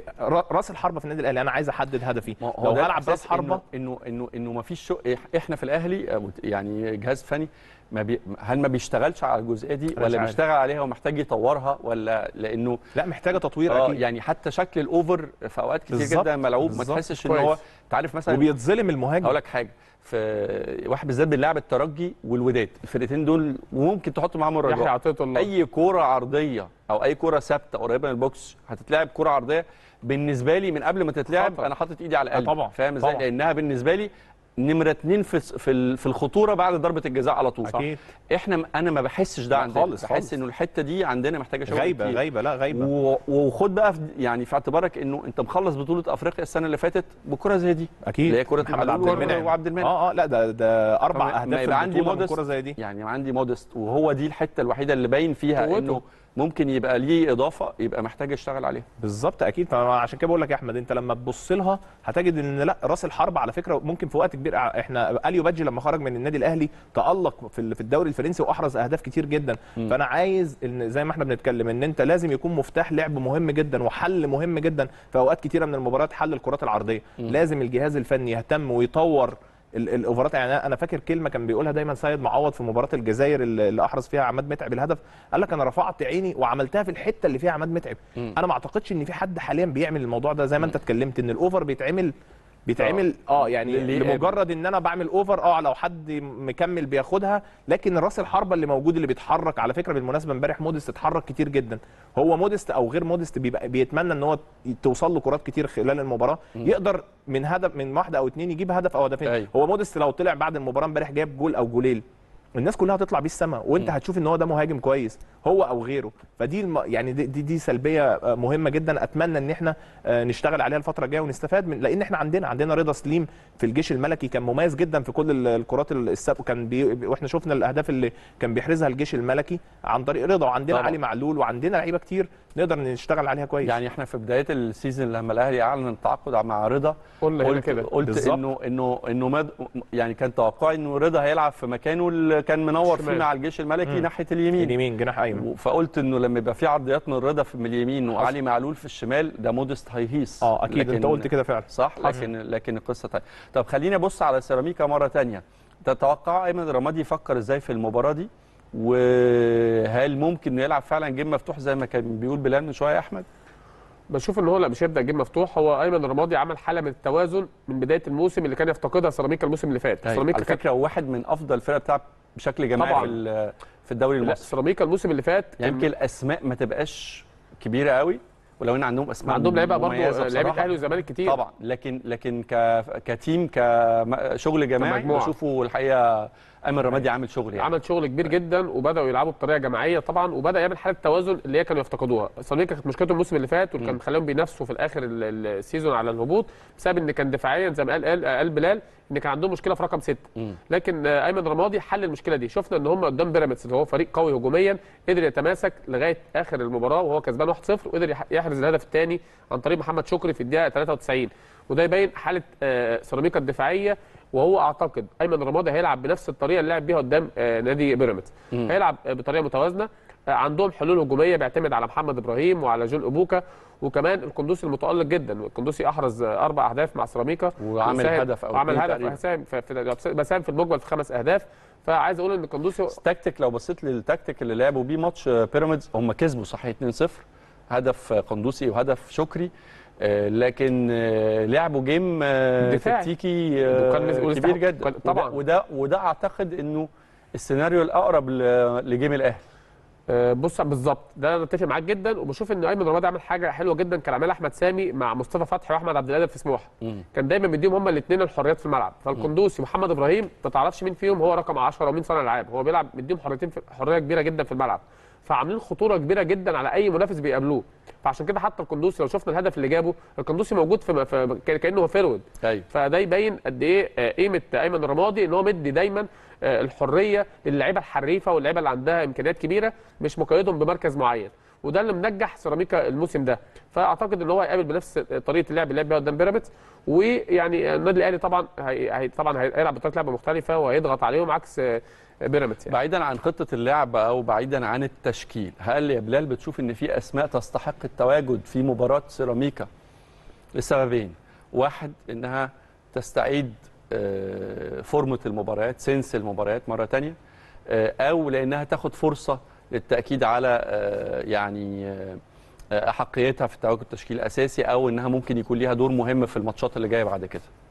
راس الحربه في النادي الاهلي انا عايز احدد هدفي ما هو لو ده هلعب الإحساس راس حربه انه انه انه, إنه ما فيش شو احنا في الاهلي أو يعني جهاز فني ما بي هل ما بيشتغلش على الجزئيه دي مش ولا عارف. بيشتغل عليها ومحتاج يطورها ولا لانه لا محتاجه تطوير اه اكيد يعني حتى شكل الاوفر في اوقات كتير بالظبط، جدا ملعوب ما بالظبط. تحسش ان كويس. هو انت عارف مثلا وبيتظلم المهاجم هقول لك حاجه في واحد بالذات بنلعب الترجي والوداد الفرقتين دول وممكن تحط معاهم يحيى الرجاء عطيه الله اي كوره عرضيه او اي كوره ثابته قريبه من البوكس هتتلعب كوره عرضيه بالنسبه لي من قبل ما تتلعب خطر. انا حاطط ايدي على آه قلبي طبعا، فاهم ازاي طبعا. لانها بالنسبه لي نمره اتنين في في ال- في الخطوره بعد ضربه الجزاء على طول اكيد احنا انا ما بحسش ده لا عندنا خالص، بحس خالص. انه الحته دي عندنا محتاجه شغل غايبه كتير. غايبه لا غايبه و- وخد بقى في يعني في اعتبارك انه انت مخلص بطوله افريقيا السنه اللي فاتت بكره زي دي اكيد اللي هي كره محمد عبد معلول المنعم وعبد المنعم اه اه لا ده ده اربع فما- ما اهداف في يبقى عندي البطوله من مودست. كره زي دي يعني عندي مودست وهو دي الحته الوحيده اللي باين فيها قوته. انه ممكن يبقى ليه اضافه يبقى محتاج يشتغل عليها بالظبط اكيد فعشان كده بقول لك يا احمد انت لما تبص لها هتجد ان لا راس الحرب على فكره ممكن في وقت كبير احنا اليو بادجي لما خرج من النادي الاهلي تالق في ال- في الدوري الفرنسي واحرز اهداف كتير جدا مم. فانا عايز ان زي ما احنا بنتكلم ان انت لازم يكون مفتاح لعب مهم جدا وحل مهم جدا في اوقات كتيره من المباريات حل الكرات العرضيه مم. لازم الجهاز الفني يهتم ويطور ال- الاوفرات يعني أنا- انا فاكر كلمه كان بيقولها دايما سيد معوض في مباراه الجزائر اللي اللي احرز فيها عماد متعب الهدف قال لك انا رفعت عيني وعملتها في الحته اللي فيها عماد متعب مم. انا ما اعتقدش ان في حد حاليا بيعمل الموضوع ده زي ما انت اتكلمت ان الاوفر بيتعمل بيتعمل اه يعني للي يقابل. لمجرد ان انا بعمل اوفر اه لو حد مكمل بياخدها لكن راس الحربه اللي موجود اللي بيتحرك على فكره بالمناسبه امبارح موديست اتحرك كتير جدا هو موديست او غير موديست بيبقى بيتمنى ان هو توصل له كرات كتير خلال المباراه يقدر من هدف من واحده او اتنين يجيب هدف او هدفين أيوة. هو موديست لو طلع بعد المباراه امبارح جاب جول او جولين الناس كلها هتطلع بيه السما وانت هتشوف ان هو ده مهاجم كويس هو او غيره فدي الم... يعني دي, دي دي سلبيه آه، مهمه جدا اتمنى ان احنا آه، نشتغل عليها الفتره الجايه ونستفاد من لان احنا عندنا عندنا رضا سليم في الجيش الملكي كان مميز جدا في كل ال- الكرات السابقه كان بي... واحنا شفنا الاهداف اللي كان بيحرزها الجيش الملكي عن طريق رضا وعندنا طبعا. علي معلول وعندنا لعيبه كتير نقدر نشتغل عليها كويس يعني احنا في بدايه السيزون لما الاهلي اعلن التعاقد مع رضا قلنا هنا قلت كده قلت بالظبط. انه انه انه مد يعني كان توقعي انه رضا هيلعب في مكانه اللي كان منور فيه شمال. مع الجيش الملكي مم. ناحيه اليمين اليمين جناح ايمن فقلت انه لما يبقى في عرضيات من رضا في من اليمين حصل. وعلي معلول في الشمال ده مودست هيهيص اه اكيد انت لكن- قلت كده فعلا صح لكن لكن القصه تانية طب خليني ابص على سيراميكا مره تانية تتوقع ايمن رمادي يفكر ازاي في المباراه دي وهل ممكن انه يلعب فعلا جيم مفتوح زي ما كان بيقول بلال من شويه يا احمد بشوف ان هو لا مش هيبدا جيم مفتوح هو ايمن الرمادي عمل حاله من التوازن من بدايه الموسم اللي كان يفتقدها سيراميكا الموسم اللي فات على سيراميكا كانت فكره هو واحد من افضل الفرق بتاع بشكل جماعي طبعاً. في ال- في الدوري لا المصري سيراميكا الموسم اللي فات كان يمكن الاسماء ما تبقاش كبيره قوي ولو ان عندهم اسماء عندهم لعيبه برضه مميزة لعيبه بصراحة. اهلي وزمالك كتير طبعا لكن لكن ك كتيم كشغل جماعي كمجموعة. بشوفه الحقيقه امل رمادي عامل شغل يعني عمل شغل كبير جدا وبداوا يلعبوا بطريقه جماعيه طبعا وبدا يعمل حاله توازن اللي هي كانوا يفتقدوها سيراميكا كانت مشكلته الموسم اللي فات واللي كان مخليهم بينافسوا في الاخر ال- ال- السيزون على الهبوط بسبب ان كان دفاعيا زي ما قال قال, قال بلال ان كان عندهم مشكله في رقم ستة مم. لكن آه، ايمن رمادي حل المشكله دي شفنا ان هم قدام بيراميدز اللي هو فريق قوي هجوميا قدر يتماسك لغايه اخر المباراه وهو كسبان 1-0 وقدر يح- يحرز الهدف الثاني عن طريق محمد شكري في الدقيقه 93 وده يبين حاله آه، سيراميكا الدفاعيه وهو اعتقد ايمن رمادي هيلعب بنفس الطريقه اللي لعب بيها قدام آه، نادي بيراميدز مم. هيلعب آه، بطريقه متوازنه آه، عندهم حلول هجوميه بيعتمد على محمد ابراهيم وعلى جون ابوكا وكمان القندوسي المتالق جدا القندوسي احرز آه، اربع اهداف مع سيراميكا وعمل وساهم- هدف أو وعمل اتنين هدف تقريباً. بساهم في, في بساهم في المجمل في خمس اهداف فعايز اقول ان القندوسي التكتيك لو بصيت للتكتيك اللي لعبوا بيه ماتش بيراميدز هم كسبوا صحيح 2-0 هدف قندوسي وهدف شكري آه، لكن آه، لعبوا جيم آه، دفاعي. تكتيكي آه، وكان مسؤول كبير يستحق- جدا كان- طبعاً. وده وده, وده اعتقد انه السيناريو الاقرب ل- لجيم الاهلي آه، بص بالظبط ده انا اتفق معاك جدا وبشوف ان ايمن رمادي عمل حاجه حلوه جدا كان عملها احمد سامي مع مصطفى فتحي واحمد عبد القادر في سموحه مم. كان دايما بيديهم هما الاثنين الحريات في الملعب فالقندوسي ومحمد ابراهيم ما تعرفش مين فيهم هو رقم 10 ومين صانع العاب هو بيلعب مديهم حريتين في حريه كبيره جدا في الملعب فعاملين خطوره كبيره جدا على اي منافس بيقابلوه فعشان كده حتى القندوسي لو شفنا الهدف اللي جابه القندوسي موجود في, في كان- كانه هو فيرود ايوه فده يبين قد ايه آه، قيمه ايمن رمادي ان هو مدي دايما آه، الحريه للعيبه الحريفه واللعيبه اللي عندها امكانيات كبيره مش مقيدهم بمركز معين وده اللي منجح سيراميكا الموسم ده فاعتقد ان هو هيقابل بنفس طريقه اللعب اللي لعب بيها قدام بيراميدز ويعني النادي الاهلي طبعا هي هي طبعا هيلعب بطريقه لعب مختلفه وهيضغط عليهم عكس آه، بيراميدز يعني. بعيدا عن خطه اللعب او بعيدا عن التشكيل هل يا بلال بتشوف ان في اسماء تستحق التواجد في مباراه سيراميكا لسببين واحد انها تستعيد آه، فورمه المباريات سنس المباريات مره تانية آه، او لانها تاخد فرصه للتاكيد على آه، يعني آه، احقيتها في التواجد تشكيل اساسي او انها ممكن يكون ليها دور مهم في الماتشات اللي جايه بعد كده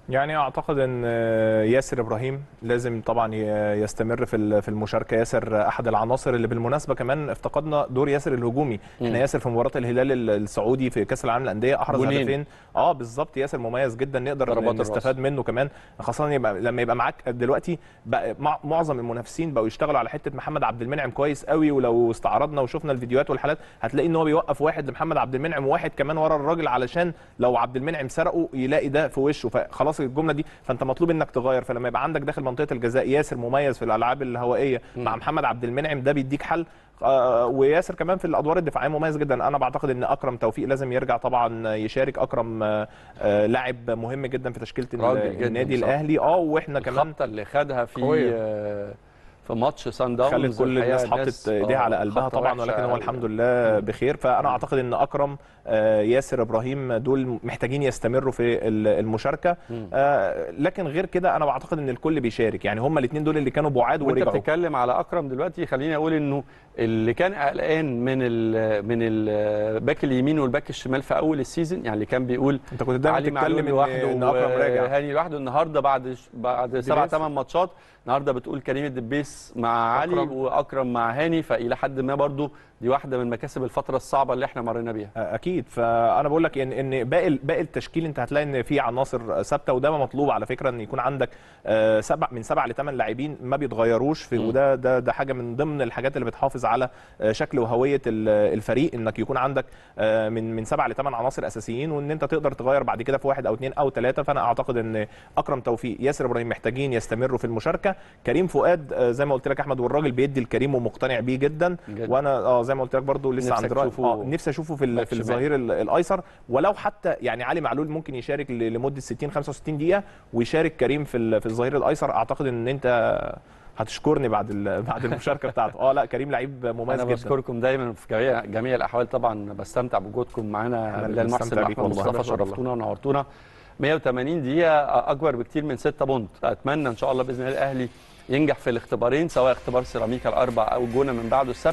يعني اعتقد ان ياسر ابراهيم لازم طبعا ي- يستمر في ال- في المشاركه ياسر احد العناصر اللي بالمناسبه كمان افتقدنا دور ياسر الهجومي احنا ياسر في مباراه الهلال ال- السعودي في كاس العالم للانديه احرز جونين. هدفين اه بالظبط ياسر مميز جدا نقدر ضربات الراس. نستفاد منه كمان خاصه يبقى لما يبقى معاك دلوقتي بقى مع- معظم المنافسين بقوا يشتغلوا على حته محمد عبد المنعم كويس قوي ولو استعرضنا وشفنا الفيديوهات والحالات هتلاقي ان هو بيوقف واحد لمحمد عبد المنعم وواحد كمان ورا الراجل علشان لو عبد المنعم سرقه يلاقي ده في وشه فخلاص الجمله دي فانت مطلوب انك تغير فلما يبقى عندك داخل منطقه الجزاء ياسر مميز في الالعاب الهوائيه مع محمد عبد المنعم ده بيديك حل آه، وياسر كمان في الادوار الدفاعيه مميز جدا انا بعتقد ان اكرم توفيق لازم يرجع طبعا يشارك اكرم آه، آه، لاعب مهم جدا في تشكيله راجل جداً النادي بصراحة. الاهلي اه واحنا كمان الخبطه اللي خدها في قوية. آه، في ماتش سان داونز خلت كل الحقيقة الناس حطت ايديها آه، على قلبها خبطة طبعا وحشة. ولكن هو الحمد لله بخير فانا اعتقد ان اكرم آه، ياسر ابراهيم دول محتاجين يستمروا في ال- المشاركه آه، لكن غير كده انا بعتقد ان الكل بيشارك يعني هم الاثنين دول اللي كانوا بعاد وانت ورجعوا بتتكلم على اكرم دلوقتي خليني اقول انه اللي كان قلقان من ال من الباك اليمين والباك الشمال في اول السيزون يعني اللي كان بيقول انت كنت دايما علي معلول تتكلم لوحده ان, إن اكرم راجع هاني لوحده النهارده بعد بعد سبع ديبيس. ثمان ماتشات النهارده بتقول كريم الدبيس مع علي أكرم. واكرم مع هاني فالى حد ما برضو دي واحده من مكاسب الفتره الصعبه اللي احنا مرينا بيها اكيد فانا بقول لك ان ان باقي باقي التشكيل انت هتلاقي ان في عناصر ثابته وده مطلوب على فكره ان يكون عندك آه، سبع من سبع لثمان لاعبين ما بيتغيروش في مم. وده ده ده حاجه من ضمن الحاجات اللي بتحافظ على آه، شكل وهويه ال- الفريق انك يكون عندك آه، من من سبع لثمان عناصر اساسيين وان انت تقدر تغير بعد كده في واحد او اثنين او ثلاثه فانا اعتقد ان اكرم توفيق ياسر ابراهيم محتاجين يستمروا في المشاركه كريم فؤاد آه، زي ما قلت لك احمد والراجل بيدي الكريم ومقتنع بيه جدا جداً. وانا اه زي ما قلت لك برضو لسه نفسك عند رأي تشوفه اه نفسي اشوفه في ال- باك في شمال. الظهير ال- الايسر ولو حتى يعني علي معلول ممكن يشارك ل- لمده 60 65 دقيقه ويشارك كريم في ال- في الظهير الايسر اعتقد ان انت هتشكرني بعد ال- بعد المشاركه بتاعته اه لا كريم لعيب مميز انا جدا بشكركم دايما في جميع جميع الاحوال طبعا بستمتع بوجودكم معانا أنا اللي بلال محسن بستمتع بيك واحمد والله. مصطفى والله. شرفتونا ونورتونا 180 دقيقه اكبر بكتير من 6 بونت اتمنى ان شاء الله باذن الله الاهلي ينجح في الاختبارين سواء اختبار سيراميكا الاربع او الجونه من بعده السبت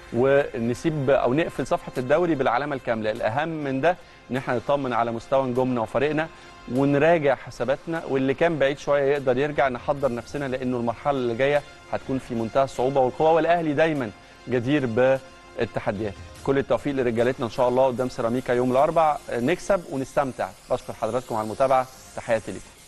ونسيب او نقفل صفحه الدوري بالعلامه الكامله الاهم من ده ان احنا نطمن على مستوى نجومنا وفريقنا ونراجع حساباتنا واللي كان بعيد شويه يقدر يرجع نحضر نفسنا لانه المرحله اللي جايه هتكون في منتهى الصعوبه والقوه والاهلي دايما جدير بالتحديات كل التوفيق لرجالتنا ان شاء الله قدام سيراميكا يوم الاربع نكسب ونستمتع بشكر حضراتكم على المتابعه تحياتي لكم